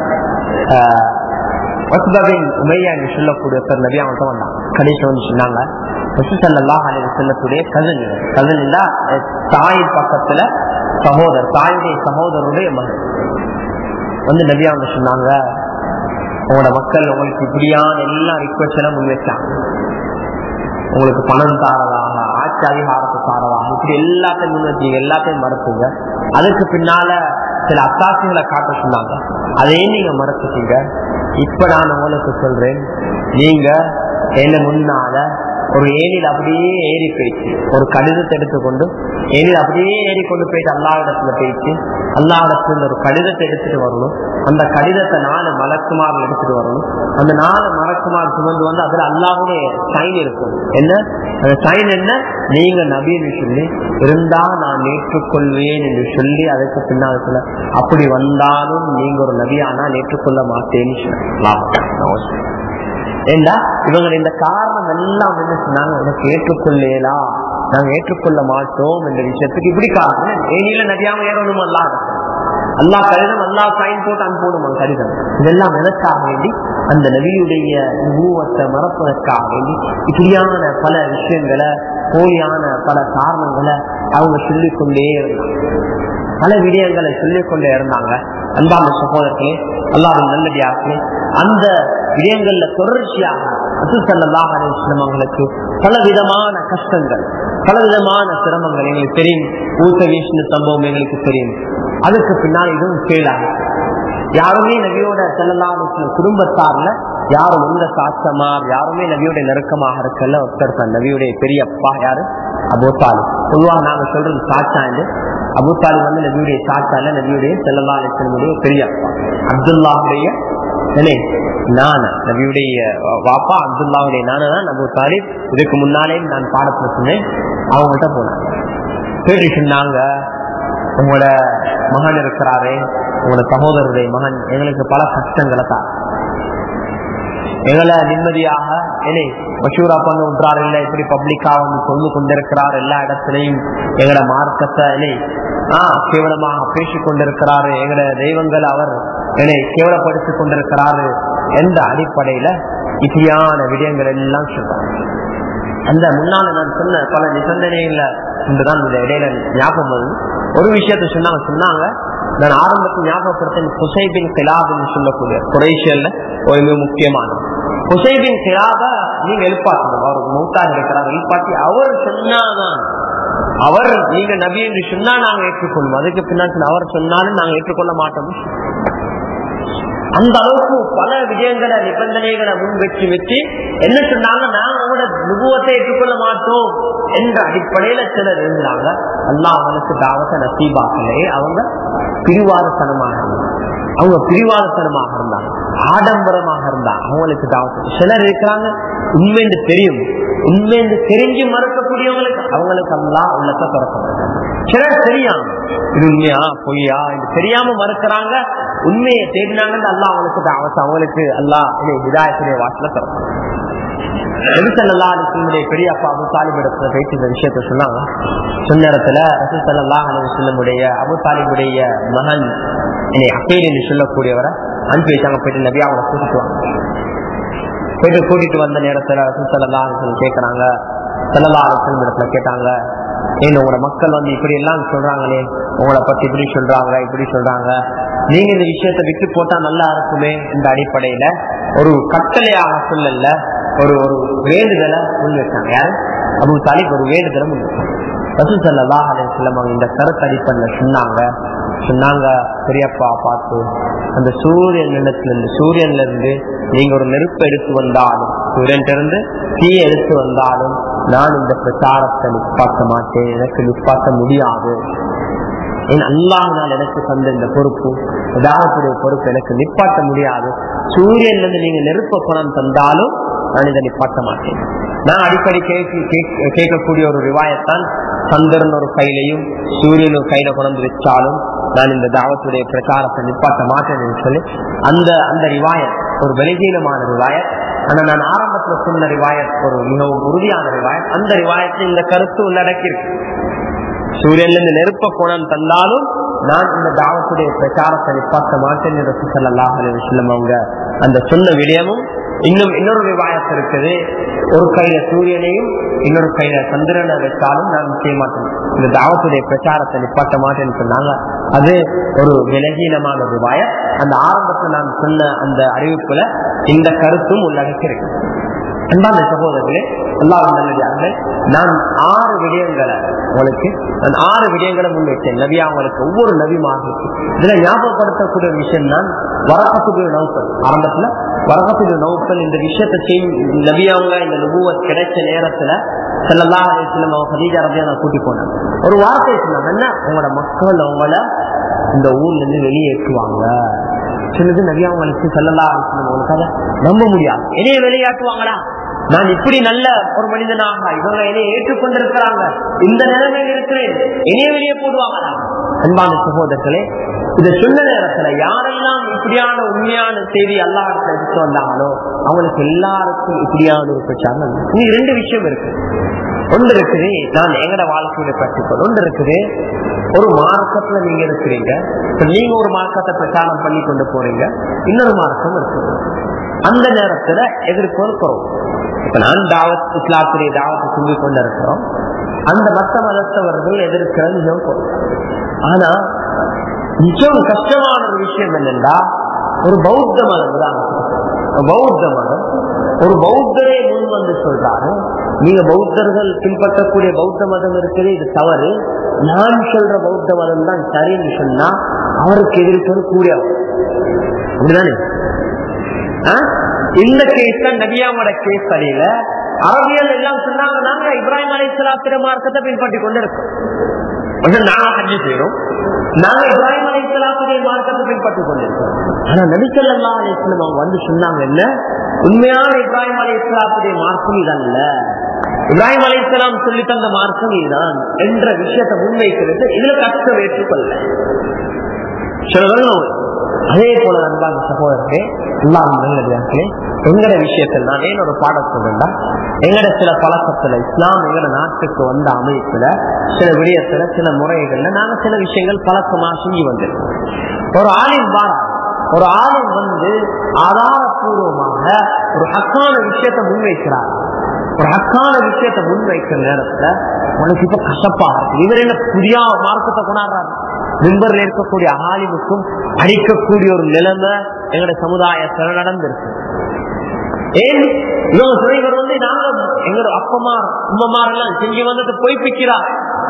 Speaker 1: வசுபபின் உமையா என்று சொல்லக்கூடிய ஒருத்தர் நபி அவங்கள்ட்ட வந்தாங்க கடைசி வந்து சொன்னாங்க ரசூசல்லாஹ் அலி சொல்லக்கூடிய கதன் கதன் இல்ல தாயின் பக்கத்துல சகோதரர் தாயுடைய சகோதரருடைய மகன் வந்து நபி அவங்க சொன்னாங்க உங்களோட மக்கள் உங்களுக்கு இப்படியான எல்லா ரிக்வஸ்ட் முன் வச்சாங்க உங்களுக்கு பணம் தாரதாக ஆட்சி அதிகாரத்தை தாரதாக இப்படி எல்லாத்தையும் முன் வச்சீங்க எல்லாத்தையும் மறுத்தீங்க அதுக்கு பின்னால சில அத்தாட்சிகளை காட்ட சொன்னாங்க அதையும் நீங்க மறுத்துட்டீங்க இப்ப நான் உங்களுக்கு சொல்றேன் நீங்க என்ன முன்னால ஒரு ஏனில் அப்படியே ஏறி போயிடுச்சு ஒரு கடிதத்தை எடுத்துக்கொண்டு ஏனில் அப்படியே ஏறி கொண்டு போயிட்டு அல்லாவிடத்துல போயிடுச்சு அல்லாவிடத்துல ஒரு கடிதத்தை எடுத்துட்டு வரணும் அந்த கடிதத்தை நாலு மலக்குமார் எடுத்துட்டு வரணும் அந்த நாலு மலக்குமார் சுமந்து வந்து அதுல அல்லாவுடைய சைன் இருக்கும் என்ன அந்த சைன் என்ன நீங்க நபின்னு சொல்லி இருந்தா நான் ஏற்றுக்கொள்வேன் என்று சொல்லி அதுக்கு பின்னால் சொல்ல அப்படி வந்தாலும் நீங்க ஒரு நபியானா ஏற்றுக்கொள்ள மாட்டேன்னு சொல்லலாம் ஏண்டா இவங்க இந்த காரணம் எல்லாம் என்ன சொன்னாங்க எனக்கு ஏற்றுக்கொள்ளேலா நாங்க ஏற்றுக்கொள்ள மாட்டோம் என்ற விஷயத்துக்கு இப்படி காரணம் ஏனியில நதியாம ஏறணும் அல்லா அல்லாஹ் கடிதம் அல்லாஹ் சைன் போட்டு அனுப்பணுமா கடிதம் இதெல்லாம் எதற்காக வேண்டி அந்த நபியுடைய மூவத்தை மறப்பதற்காக வேண்டி இப்படியான பல விஷயங்களை போலியான பல காரணங்களை அவங்க சொல்லிக்கொண்டே இருந்தாங்க பல விடயங்களை சொல்லிக்கொண்டே இருந்தாங்க அன்பான சகோதரர்களே அல்லாவின் நல்லடியார்களே அந்த விடயங்கள்ல தொடர்ச்சியாக அசுசல்லாஹ் அலிஸ்லம் அவங்களுக்கு பல விதமான கஷ்டங்கள் பல விதமான சிரமங்கள் எங்களுக்கு தெரியும் ஊத்த வீசின சம்பவம் எங்களுக்கு தெரியும் அதுக்கு பின்னால் இதுவும் கேளாக யாருமே நபியோட செல்லலாம் குடும்பத்தார்ல யாரும் எந்த சாட்சமார் யாருமே நபியோட நெருக்கமாக இருக்கல ஒருத்தர் தான் நபியுடைய பெரிய அப்பா யாரு அபோத்தாலி பொதுவாக நாங்க சொல்றது சாட்சா என்று அபுத்தாலி வந்து நபியுடைய சாட்சா இல்ல நபியுடைய செல்லல்லா அலிஸ்லமுடைய பெரிய அப்பா அப்துல்லாவுடைய நினை நான நபியுடைய வாப்பா அப்துல்லாவுடைய நானா தான் அபு தாலிப் இதுக்கு முன்னாலே நான் பாடத்துல சொன்னேன் அவங்கள்ட்ட போனாங்க கேட்டு சொன்னாங்க உங்களோட மகன் இருக்கிறாரே உங்களோட சகோதரருடைய மகன் எங்களுக்கு பல கஷ்டங்களை தான் எங்களை நிம்மதியாக என்னை மஷூரா பண்ண விட்றாரு இல்ல இப்படி பப்ளிக்கா வந்து சொல்லு கொண்டிருக்கிறார் எல்லா இடத்துலையும் எங்களோட மார்க்கத்தை என்னை ஆஹ் கேவலமாக பேசிக் கொண்டிருக்கிறாரு எங்களோட தெய்வங்கள் அவர் என்னை கேவலப்படுத்திக் கொண்டிருக்கிறாரு என்ற அடிப்படையில இப்படியான விடயங்கள் எல்லாம் சொல்றாங்க அந்த முன்னால நான் சொன்ன பல நிபந்தனைகள்ல இன்றுதான் இந்த இடையில ஞாபகம் வருது ஒரு விஷயத்த சொன்னாங்க சொன்னாங்க நான் ஆரம்பத்தில் ஞாபகப்படுத்தேன் ஹுசைபின் கிலாப்னு சொல்லக்கூடிய குறைஷியல்ல ஒரு மிக முக்கியமானது ஹுசைபின் கிலாப நீங்க எழுப்பாக்கணும் அவர் மௌத்தாக இருக்கிறார் எழுப்பாட்டி அவர் சொன்னாதான் அவர் நீங்க நபி என்று சொன்னா நாங்க ஏற்றுக்கொள்வோம் அதுக்கு பின்னாடி அவர் சொன்னாலும் நாங்க ஏற்றுக்கொள்ள மாட்டோம் அந்த அளவுக்கு பல விஜயங்களை நிபந்தனைகளை முன் வச்சு வச்சு என்ன சொன்னாங்க நாங்க உங்களோட நுபுவத்தை ஏற்றுக்கொள்ள மாட்டோம் என்ற அடிப்படையில சிலர் இருந்தாங்க அல்லாஹ் அவனுக்கு தாவத்தை நசீபாக்கலே அவங்க பிரிவாரத்தனமாக இருந்தாங்க அவங்க பிரிவாரத்தனமாக இருந்தாங்க ஆடம்பரமாக இருந்தாங்க அவங்களுக்கு தாவத்து சிலர் இருக்கிறாங்க உண்மைன்னு தெரியும் உண்மைன்னு தெரிஞ்சு மறுக்கக்கூடியவங்களுக்கு அவங்களுக்கு எல்லாம் உள்ளத்தை திறக்க சிலர் தெரியாம இது உண்மையா பொய்யா இது தெரியாம மறுக்கிறாங்க உண்மையை தேடினாங்கன்னு அல்லா அவங்களுக்கு தாவத்து அவங்களுக்கு அல்லா விதாயத்திலே வாசல திறப்பாங்க நபிசல்லா அலிஸ்லமுடைய பெரிய அப்பா அபு தாலிப் இடத்துல போயிட்டு இந்த விஷயத்த சொன்னாங்க சொன்ன நேரத்துல ரசூசல்லா அலிஸ்லமுடைய அபு தாலிபுடைய மகன் என்னை அக்கேல் என்று சொல்லக்கூடியவரை அனுப்பி வச்சாங்க போயிட்டு நபியா அவனை கூட்டிட்டு வாங்க போயிட்டு கூட்டிட்டு வந்த நேரத்துல ரசூசல்லா அலிஸ்லம் கேட்கறாங்க சல்லா அலிஸ்லம் இடத்துல கேட்டாங்க ஏன் உங்களோட மக்கள் வந்து இப்படி எல்லாம் சொல்றாங்களே உங்களை பத்தி இப்படி சொல்றாங்க இப்படி சொல்றாங்க நீங்க இந்த விஷயத்த விட்டு போட்டா நல்லா இருக்குமே இந்த அடிப்படையில ஒரு கட்டளையாக சொல்லல ஒரு ஒரு வேண்டுதலை முன் வச்சாங்க யாரு அபு தாலிப் ஒரு வேண்டுதலை முன் வச்சாங்க ரசூ சல்லா அலிஸ்லாம் அவங்க இந்த கருத்து அடிப்படையில் சொன்னாங்க சொன்னாங்க பெரியப்பா பார்த்து அந்த சூரியன் நிலத்துல இருந்து சூரியன்ல இருந்து நீங்க ஒரு நெருப்பு எடுத்து வந்தாலும் சூரியன் இருந்து தீ எடுத்து வந்தாலும் நான் இந்த பிரச்சாரத்தை நிப்பாட்ட மாட்டேன் எனக்கு நிப்பாட்ட முடியாது என் அல்லாஹினால் எனக்கு தந்த இந்த பொறுப்பு உதாரணத்துடைய பொறுப்பு எனக்கு நிப்பாட்ட முடியாது சூரியன்ல இருந்து நீங்க நெருப்ப குணம் தந்தாலும் நான் இதை நிப்பாட்ட மாட்டேன் நான் அடிக்கடி கேட்கக்கூடிய ஒரு ரிவாயத்தான் சந்திரன் ஒரு கையிலையும் சூரியன் ஒரு கையில கொண்டு வச்சாலும் நான் இந்த தாவத்துடைய பிரச்சாரத்தை நிப்பாட்ட மாட்டேன் சொல்லி அந்த அந்த ரிவாயத் ஒரு பலகீனமான ரிவாயத் ஆனா நான் ஆரம்பத்துல சொன்ன ரிவாயத் ஒரு மிகவும் உறுதியான ரிவாயத் அந்த ரிவாயத்தில் இந்த கருத்து உள்ளடக்கியிருக்கு சூரியன்ல இருந்து நெருப்ப குணம் தந்தாலும் நான் இந்த தாவத்துடைய பிரச்சாரத்தை நிப்பாட்ட மாட்டேன் என்று சொல்லலாம் விஷயம் அவங்க அந்த சொன்ன விடயமும் இன்னும் இன்னொரு விவாயத்து இருக்குது ஒரு கையில சூரியனையும் இன்னொரு கையில சந்திரனை வச்சாலும் நான் செய்ய மாட்டேன் இந்த தாவத்துடைய பிரச்சாரத்தை நிப்பாட்ட மாட்டேன்னு சொன்னாங்க அது ஒரு விலகீனமான விவாய அந்த ஆரம்பத்தில் நான் சொன்ன அந்த அறிவிப்புல இந்த கருத்தும் உள்ளடக்கி இருக்கு அன்பான சகோதரர்களே அல்லாஹ் நல்லடியார்கள் நான் ஆறு விடயங்களை உங்களுக்கு நான் ஆறு விடயங்களை முன்வைத்தேன் நபியா உங்களுக்கு ஒவ்வொரு நபி மாதிரி இதுல ஞாபகப்படுத்தக்கூடிய விஷயம் தான் வரகத்துடைய நௌக்கல் ஆரம்பத்துல வரகத்துடைய நௌக்கல் இந்த விஷயத்தை செய்யும் நபியாவங்க இந்த நுபுவத் கிடைச்ச நேரத்துல செல்லல்லா அலிஸ்லம் அவங்க ஹதீஜா ரபியா நான் கூட்டி போனாங்க ஒரு வார்த்தை சொன்னாங்க என்ன உங்களோட மக்கள் அவங்கள இந்த ஊர்ல இருந்து வெளியேற்றுவாங்க சொன்னது நபியா அவங்களுக்கு செல்லல்லா அலிஸ்லம் அவங்களுக்காக நம்ப முடியாது என்னைய வெளியாட்டுவாங்களா நான் இப்படி நல்ல ஒரு மனிதனாக இவங்க என்னை ஏற்றுக்கொண்டிருக்கிறாங்க இந்த நிலைமையில் இருக்கிறேன் என்னைய வெளியே போடுவாங்களா அன்பான சகோதரர்களே இதை சொன்ன நேரத்துல யாரெல்லாம் இப்படியான உண்மையான செய்தி எல்லாருக்கும் எடுத்து வந்தாங்களோ அவங்களுக்கு எல்லாருக்கும் இப்படியான ஒரு பிரச்சாரம் இங்க ரெண்டு விஷயம் இருக்கு ஒன்று இருக்குது நான் எங்கட வாழ்க்கையில கற்றுக்கொள் ஒன்று இருக்குது ஒரு மார்க்கத்துல நீங்க இருக்கிறீங்க இப்ப நீங்க ஒரு மார்க்கத்தை பிரச்சாரம் பண்ணி கொண்டு போறீங்க இன்னொரு மார்க்கம் இருக்குது அந்த நேரத்துல எதிர்கொள்கிறோம் இப்ப நான் தாவத் இஸ்லாத்துடைய தாவத்தை சொல்லி கொண்டு இருக்கிறோம் அந்த மத்த மதத்தவர்கள் எதிர்க்கிறது மிகவும் குறைவு. ஆனா மிகவும் கஷ்டமான ஒரு விஷயம் என்னன்னா ஒரு பௌத்த மதம் தான் பௌத்த மதம் ஒரு பௌத்தரே முன் வந்து சொல்றாரு நீங்க பௌத்தர்கள் பின்பற்றக்கூடிய பௌத்த மதம் இருக்குது இது தவறு நான் சொல்ற பௌத்த மதம் தான் சரின்னு சொன்னா அவருக்கு எதிர்க்கிறது கூடிய அப்படிதானே ஆ? இந்த கேஸ் தான் நபியாவோட கேஸ் அடியில அரபியல் எல்லாம் சொன்னாங்க நாங்க இப்ராஹிம் அலி சலாத்திர மார்க்கத்தை பின்பற்றி கொண்டு இருக்கோம் வந்து நாங்க ஹஜ்ஜு செய்யறோம் நாங்க இப்ராஹிம் அலி சலாத்துடைய மார்க்கத்தை பின்பற்றி கொண்டிருக்கோம் ஆனா நபிசல்லா அலிஸ்லம் அவங்க வந்து சொன்னாங்க என்ன உண்மையான இப்ராஹிம் அலி இஸ்லாத்துடைய மார்க்கம் இதல்ல இப்ராஹிம் அலி இஸ்லாம் சொல்லி தந்த மார்க்கம் இதுதான் என்ற விஷயத்தை முன்வைக்கிறது இதுல கஷ்டம் ஏற்றுக்கொள்ள சொல்லணும் அதே போல அன்பான சகோதரர்களே எல்லாம் நல்லதார்களே எங்கட விஷயத்தில் நான் ஏன் ஒரு பாடம் சொல்றேன்டா எங்கட சில பழக்கத்துல இஸ்லாம் எங்கட நாட்டுக்கு வந்த அமைப்புல சில விடயத்துல சில முறைகள்ல நாங்க சில விஷயங்கள் பழக்கமா செஞ்சு வந்திருக்கோம் ஒரு ஆளின் வாரா ஒரு ஆளின் வந்து ஆதாரபூர்வமாக ஒரு ஹக்கான விஷயத்தை முன்வைக்கிறார் ஒரு ஹக்கான விஷயத்தை முன்வைக்கிற நேரத்துல உனக்கு இப்ப கசப்பா இருக்கு. இவர் என்ன புதிய மார்க்கத்தை கொண்டாடுறாரு மிம்பர்ல இருக்கக்கூடிய ஆலிமுக்கும் அடிக்கக்கூடிய ஒரு நிலைமை எங்களுடைய சமுதாயத்தில் நடந்திருக்கு ஏன் இவங்க சொல்லி இவர் வந்து நாங்க எங்களோட அப்பமார் உம்மமார் எல்லாம் செஞ்சு வந்துட்டு பொய்ப்பிக்கிறார்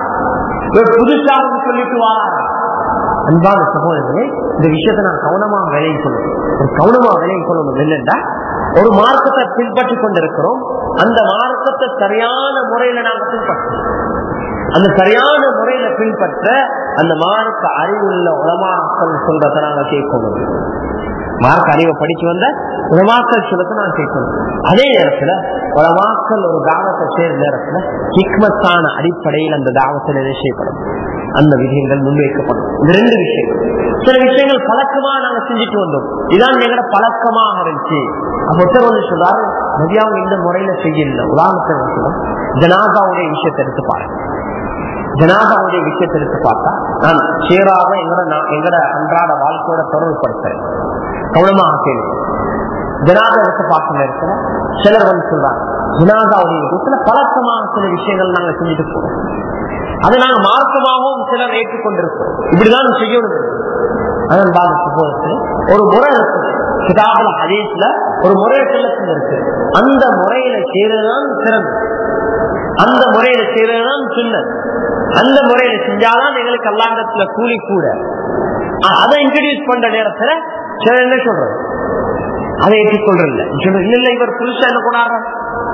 Speaker 1: இவர் புதுசாக சொல்லிட்டு வாரார் அன்பான சகோதரர்களே இந்த விஷயத்தை நான் கவனமா விலையை சொல்லணும் ஒரு கவனமா விலையை சொல்லணும் என்னென்றா ஒரு மார்க்கத்தை பின்பற்றி கொண்டிருக்கிறோம் அந்த மார்க்கத்தை சரியான முறையில நாங்க பின்பற்றோம் அந்த சரியான முறையில பின்பற்ற அந்த மார்க்க அறிவுள்ள உலமாக்கள் சொல்றதை நாங்க கேட்கணும் மார்க்க அறிவை படிச்சு வந்த உலமாக்கள் சொல்லத்தை நான் கேட்கணும் அதே நேரத்துல உலமாக்கள் ஒரு தாவத்தை சேர்ந்த நேரத்துல ஹிக்மத்தான அடிப்படையில் அந்த தாவத்தில் எதை செய்யப்படும் அந்த விதிகள் முன்வைக்கப்படும் இந்த ரெண்டு விஷயங்கள் சில விஷயங்கள் பழக்கமா நாங்க செஞ்சுட்டு வந்தோம் இதான் எங்களோட பழக்கமாக இருந்துச்சு அப்ப ஒருத்தர் வந்து சொல்றாரு நதியாவும் இந்த முறையில செய்யல உதாரணத்தை சொல்லும் ஜனாதாவுடைய விஷயத்தை எடுத்து பாருங்க ஜனாதாவுடைய விஷயத்தை எடுத்து பார்த்தா நான் சேராக எங்கட நான் எங்கட அன்றாட வாழ்க்கையோட தொடர்புபடுத்துறேன் கவனமாக கேள்வி ஜனாதா எடுத்து பார்க்க நேரத்துல சிலர் வந்து சொல்றாங்க ஜனாதாவுடைய விஷயத்துல பழக்கமாக சில விஷயங்கள் நாங்க செஞ்சுட்டு போறோம் அதை நாங்க மார்க்கமாகவும் சிலர் ஏற்றுக்கொண்டிருக்கோம் இப்படிதான் செய்யணும் அதன் பாதிப்பு ஒரு முறை இருக்குது கிதாபுல ஹதீஸ்ல ஒரு முறை செல்லத்தில் இருக்கு அந்த முறையில செய்யறதுதான் சிறந்தது அந்த முறையில செய்யறதுதான் சின்னது அந்த முறையில செஞ்சாதான் எங்களுக்கு அல்லாண்டத்துல கூலி கூட அ- அதை இன்ட்ரடியூஸ் பண்ற நேரத்துல சில என்ன சொல்றது அதை ஏற்றுக்கொள்றது இல்ல சொல்றது, இல்ல இல்ல இவர் புதுசா என்ன கொண்டாடுறார்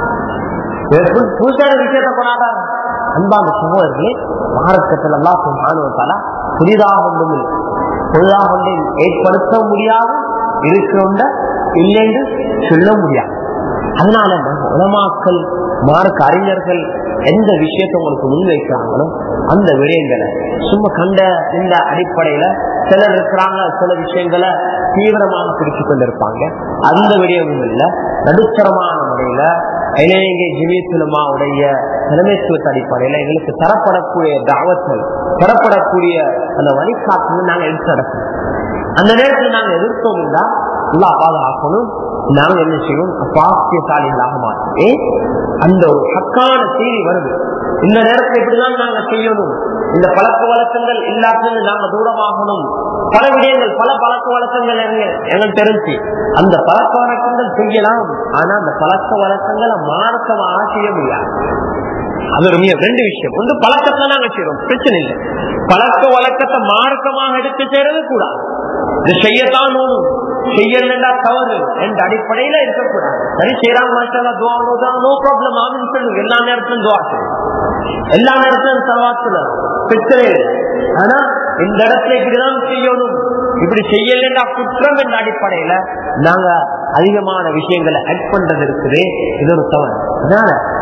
Speaker 1: இவர் புது- புதுசான விஷயத்தை கொண்டாடுறார் அன்பான சகோதரர்களே மார்க்கத்தில் எல்லாம் சுமானுவத்தால புதிதாக ஒன்றும் இல்லை புதிதாக ஒன்றையும் ஏற்படுத்த முடியாது இருக்கிறோண்ட இல்லை என்று சொல்ல முடியாது அதனால நம்ம உலமாக்கள் மார்க்க அறிஞர்கள் எந்த விஷயத்தை உங்களுக்கு முன்வைக்கிறாங்களோ அந்த விடயங்களை சும்மா கண்ட இந்த அடிப்படையில சிலர் இருக்கிறாங்க சில விஷயங்களை தீவிரமாக பிடிச்சு கொண்டிருப்பாங்க அந்த விடயமும் இல்ல நடுத்தரமான முறையில இளைஞங்க ஜிமித்துலமாவுடைய தலைமைத்துவத்த அடிப்படையில எங்களுக்கு தரப்படக்கூடிய தாவத்தில் தரப்படக்கூடிய அந்த வழிகாட்டு நாங்க எடுத்து நடக்கணும் அந்த நேரத்தில் நாங்க எதிர்த்தோம் என்றா நல்லா பாதுகாக்கணும் நாங்க என்ன செய்வோம் பாக்கியசாலிகளாக மாற்றோம் ஏன் அந்த ஒரு ஹக்கான செய்தி வருது இந்த நேரத்தில் இப்படிதான் நாங்க செய்யணும் இந்த பழக்க வழக்கங்கள் இல்லாதது நாங்க தூரமாகணும் பல விடயங்கள் பல பழக்க வழக்கங்கள் எங்க- எங்களுக்கு தெரிஞ்சு அந்த பழக்க வழக்கங்கள் செய்யலாம் ஆனா அந்த பழக்க வழக்கங்களை மார்க்கமாக செய்ய முடியாது அது ஒரு மிக ரெண்டு விஷயம் ஒன்று பழக்கத்தை நாங்க செய்யறோம் பிரச்சனை இல்லை பழக்க வழக்கத்தை மார்க்கமாக எடுத்து செய்யறது கூடாது இது செய்யத்தான் நோணும் செய்யலண்டா தவறு என்ற அடிப்படையில இருக்கக்கூடாது சரி செய்யறாங்க மாஸ்டர் துவா நோ ப்ராப்ளம் ஆகுன்னு சொல்லுங்க எல்லா நேரத்திலும் துவா செய்யும் எல்லா நேரத்திலும் சவாத்துல பிரச்சனை இல்லை ஆனா இந்த இடத்துல இப்படிதான் செய்யணும் இப்படி செய்யலண்டா குற்றம் என்ற அடிப்படையில நாங்க அதிகமான விஷயங்களை ஆட் பண்றது இருக்குது இது ஒரு தவறு அதனால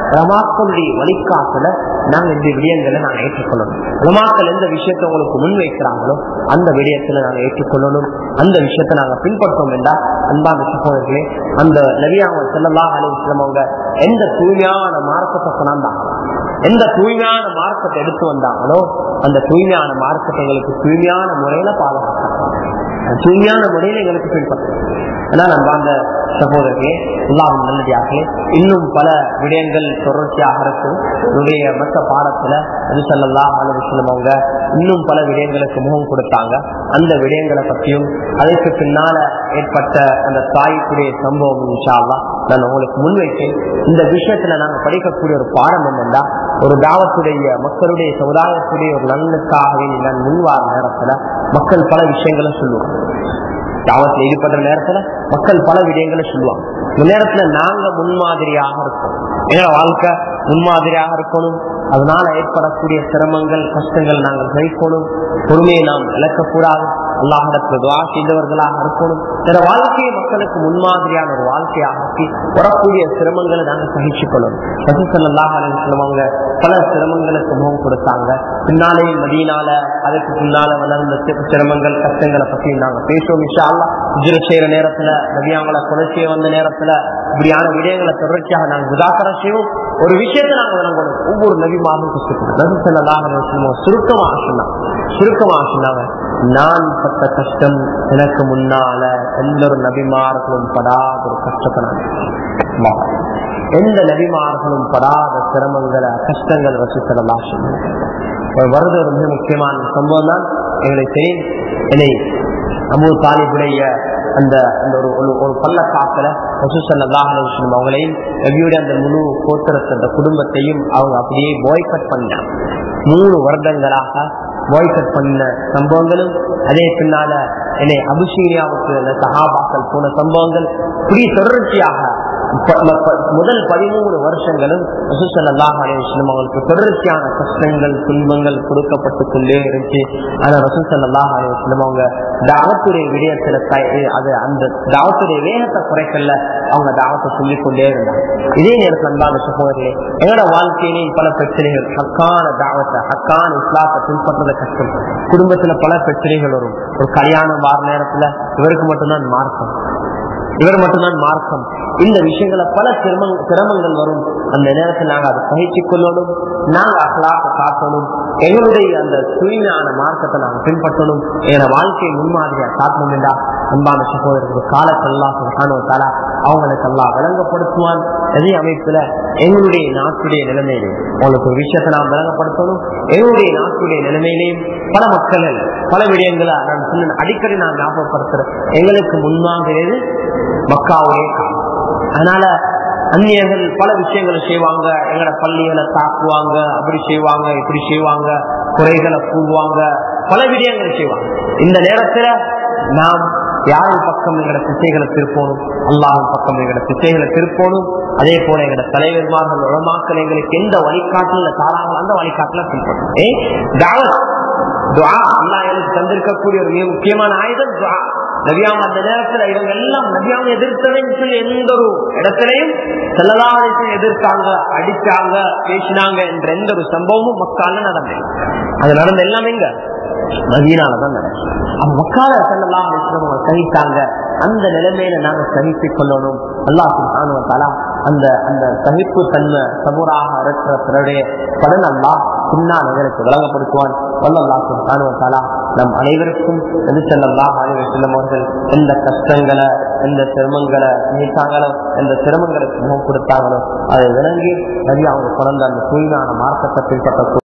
Speaker 1: ரமாக்களுடைய வழிகாட்டுல நாங்க இந்த விடயங்களை நாங்க ஏற்றுக்கொள்ளணும் ரமாக்கள் எந்த விஷயத்தை உங்களுக்கு முன் வைக்கிறாங்களோ அந்த விடயத்துல நாங்க ஏற்றுக்கொள்ளணும் அந்த விஷயத்தை நாங்க பின்பற்றோம் என்றால் அன்பான சகோதரர்களே அந்த நபியாங்க செல்லலாம் அலிஸ்லம் அவங்க எந்த தூய்மையான மார்க்கத்தை கொண்டாந்தாங்க எந்த தூய்மையான மார்க்கத்தை எடுத்து வந்தாங்களோ அந்த தூய்மையான மார்க்கத்தை எங்களுக்கு தூய்மையான முறையில பாதுகாத்தாங்க தூய்மையான முறையில எங்களுக்கு பின்பற்றணும் அதனால நம்ம அந்த சகோதரர்களே எல்லாரும் நல்லடியார்களே இன்னும் பல விடயங்கள் தொடர்ச்சியாக இருக்கு என்னுடைய மற்ற பாடத்துல அது சொல்லலாம் அலுவலம் அவங்க இன்னும் பல விடயங்களுக்கு முகம் கொடுத்தாங்க அந்த விடயங்களை பற்றியும் அதற்கு பின்னால ஏற்பட்ட அந்த தாய்க்குடைய சம்பவம் இன்ஷால்லா நான் உங்களுக்கு முன்வைத்தேன் இந்த விஷயத்துல நாங்க படிக்கக்கூடிய ஒரு பாடம் என்னன்னா ஒரு தாவத்துடைய மக்களுடைய சமுதாயத்துடைய ஒரு நலனுக்காகவே நான் முன்வார நேரத்துல மக்கள் பல விஷயங்களை சொல்லுவாங்க தாவத்தில் ஈடுபடுற நேரத்துல மக்கள் பல விடயங்களை சொல்லுவாங்க இந்த நேரத்துல நாங்க முன்மாதிரியாக இருக்கோம் எங்களோட வாழ்க்கை முன்மாதிரியாக இருக்கணும் அதனால ஏற்படக்கூடிய சிரமங்கள் கஷ்டங்கள் நாங்கள் சகிக்கணும் பொறுமையை நாம் இழக்கக்கூடாது அல்லாஹிடத்துல துவா செய்தவர்களாக இருக்கணும் பிற வாழ்க்கையை மக்களுக்கு முன்மாதிரியான ஒரு வாழ்க்கையாக ஆக்கி வரக்கூடிய சிரமங்களை நாங்கள் சகிச்சுக்கொள்ளணும் ரசூசல்லாஹ் அவங்க பல சிரமங்களுக்கு முகம் கொடுத்தாங்க பின்னாலே மதியனால அதுக்கு பின்னால வளர்ந்த சிரமங்கள் கஷ்டங்களை பத்தி நாங்க பேசுவோம் விஷா அல்லா ஹிஜ்ர செய்யற நேரத்துல நபியாங்களை கொலை செய்ய வந்த நேரத்துல இப்படியான விடயங்களை தொடர்ச்சியாக நாங்கள் உதாக்கர செய்வோம் ஒரு விஷயத்தை நாங்க விளங்கணும் ஒவ்வொரு நபிமாரும் கஷ்டப்படும் நபி சொல்லலாம் சுருக்கமாக சொன்னாங்க சுருக்கமாக சொன்னாங்க நான் பட்ட கஷ்டம் எனக்கு முன்னால எந்த ஒரு நபிமார்களும் படாத ஒரு கஷ்டத்தை நான் எந்த நபிமார்களும் படாத சிரமங்களை கஷ்டங்கள் ரசித்தலாம் சொன்னாங்க வருது ஒரு மிக முக்கியமான சம்பவம் தான் எங்களுக்கு தெரியும் என்னை அபு தாலிபுடைய அந்த அந்த ஒரு ஒரு பள்ளக்காக்கில் ரசூசல்லாஹலம் அவங்களையும் நபியுடைய அந்த முழு கோத்திரத்தை அந்த குடும்பத்தையும் அவங்க அப்படியே பாய்கட் பண்ணாங்க மூணு வருடங்களாக பாய்கட் பண்ண சம்பவங்களும் அதே பின்னால என்னை அபிஷேரியாவுக்கு அந்த சகாபாக்கள் போன சம்பவங்கள் இப்படி தொடர்ச்சியாக முதல் பதிமூணு வருஷங்களும் ரசூசல்லாஹ் அலிவஸ்லம் அவங்களுக்கு தொடர்ச்சியான கஷ்டங்கள் துன்பங்கள் கொடுக்கப்பட்டு கொண்டே இருந்துச்சு ஆனா ரசூசல்லாஹ் அலிவஸ்லம் அவங்க தாவத்துடைய விடயத்துல அது அந்த தாவத்துடைய வேகத்தை குறைக்கல அவங்க தாவத்தை சொல்லிக் கொண்டே இருந்தாங்க இதே நேரத்தில் அன்பான சகோதரர்களே எங்களோட வாழ்க்கையிலேயும் பல பிரச்சனைகள் ஹக்கான தாவத்தை ஹக்கான இஸ்லாத்தை பின்பற்றுறது கஷ்டம் குடும்பத்துல பல பிரச்சனைகள் வரும் ஒரு கல்யாணம் வார நேரத்துல இவருக்கு மட்டும்தான் மார்க்கம் இவர் மட்டும்தான் மார்க்கம் இந்த விஷயங்களை பல சிரமங்கள் வரும் அந்த நேரத்தில் நாங்கள் அதை சகிச்சுக் கொள்ளணும் நாங்கள் அகலாக்க காக்கணும் எங்களுடைய அந்த தூய்மையான மார்க்கத்தை நாங்கள் பின்பற்றணும் எங்களை வாழ்க்கையை முன்மாதிரியா காட்டணும் என்றா அன்பான சகோதரர்கள் காலத்தெல்லாம் காணுவதாலா அவங்களுக்கு எல்லாம் விளங்கப்படுத்துவான் அதே அமைப்புல எங்களுடைய நாட்டுடைய நிலைமையிலையும் உங்களுக்கு ஒரு விஷயத்தை நாம் விளங்கப்படுத்தணும் எங்களுடைய நாட்டுடைய நிலைமையிலையும் பல மக்கள் பல விடயங்களை நான் சொன்ன அடிக்கடி நான் ஞாபகப்படுத்துறேன் எங்களுக்கு முன்மாகிறது மக்காவுடைய காலம் அதனால அந்நியர்கள் பல விஷயங்களை செய்வாங்க எங்கட பள்ளிகளை தாக்குவாங்க அப்படி செய்வாங்க இப்படி செய்வாங்க குறைகளை கூடுவாங்க பல விடயங்களை செய்வாங்க இந்த நேரத்துல நாம் யாரின் பக்கம் எங்கட திசைகளை திருப்போனும் அல்லாஹின் பக்கம் எங்கட திசைகளை திருப்போனும் அதே போல எங்கட தலைவர்மார்கள் உளமாக்கல் எங்களுக்கு எந்த வழிகாட்டுல தாராங்களோ அந்த வழிகாட்டுல பின்பற்றும் ஏ தாவத் துவா அல்லா எனக்கு தந்திருக்கக்கூடிய ஒரு மிக முக்கியமான ஆயுதம் துவா நபியாம அந்த நேரத்துல இவங்க எல்லாம் நபியாம எதிர்த்ததுன்னு சொல்லி எந்த ஒரு இடத்திலையும் செல்லலாசம் எதிர்த்தாங்க அடிச்சாங்க பேசினாங்க என்ற எந்த ஒரு சம்பவமும் மக்கால நடந்தது அது நடந்த எல்லாம் எங்க மதியனாலதான் நடக்கும் அப்ப மக்கால செல்லலாம் சகித்தாங்க அந்த நிலைமையில நாங்க சகித்துக் கொள்ளணும் அல்லாஹ் தலா அந்த அந்த சகிப்பு தன்மை சபூராக இருக்கிற பிறருடைய பலன் அல்லா பின்னால் எங்களுக்கு விளங்கப்படுத்துவான் வல்லல்லா சுல்தானுவத்தாலா நம் அனைவருக்கும் எது செல்லல்லா அனைவர் செல்லும் அவர்கள் எந்த கஷ்டங்களை எந்த சிரமங்களை நினைத்தாங்களோ எந்த சிரமங்களுக்கு முகம் கொடுத்தாங்களோ அதை விளங்கி நிறைய அவங்க பிறந்த அந்த தூய்மையான மார்க்கத்தை பின்பற்ற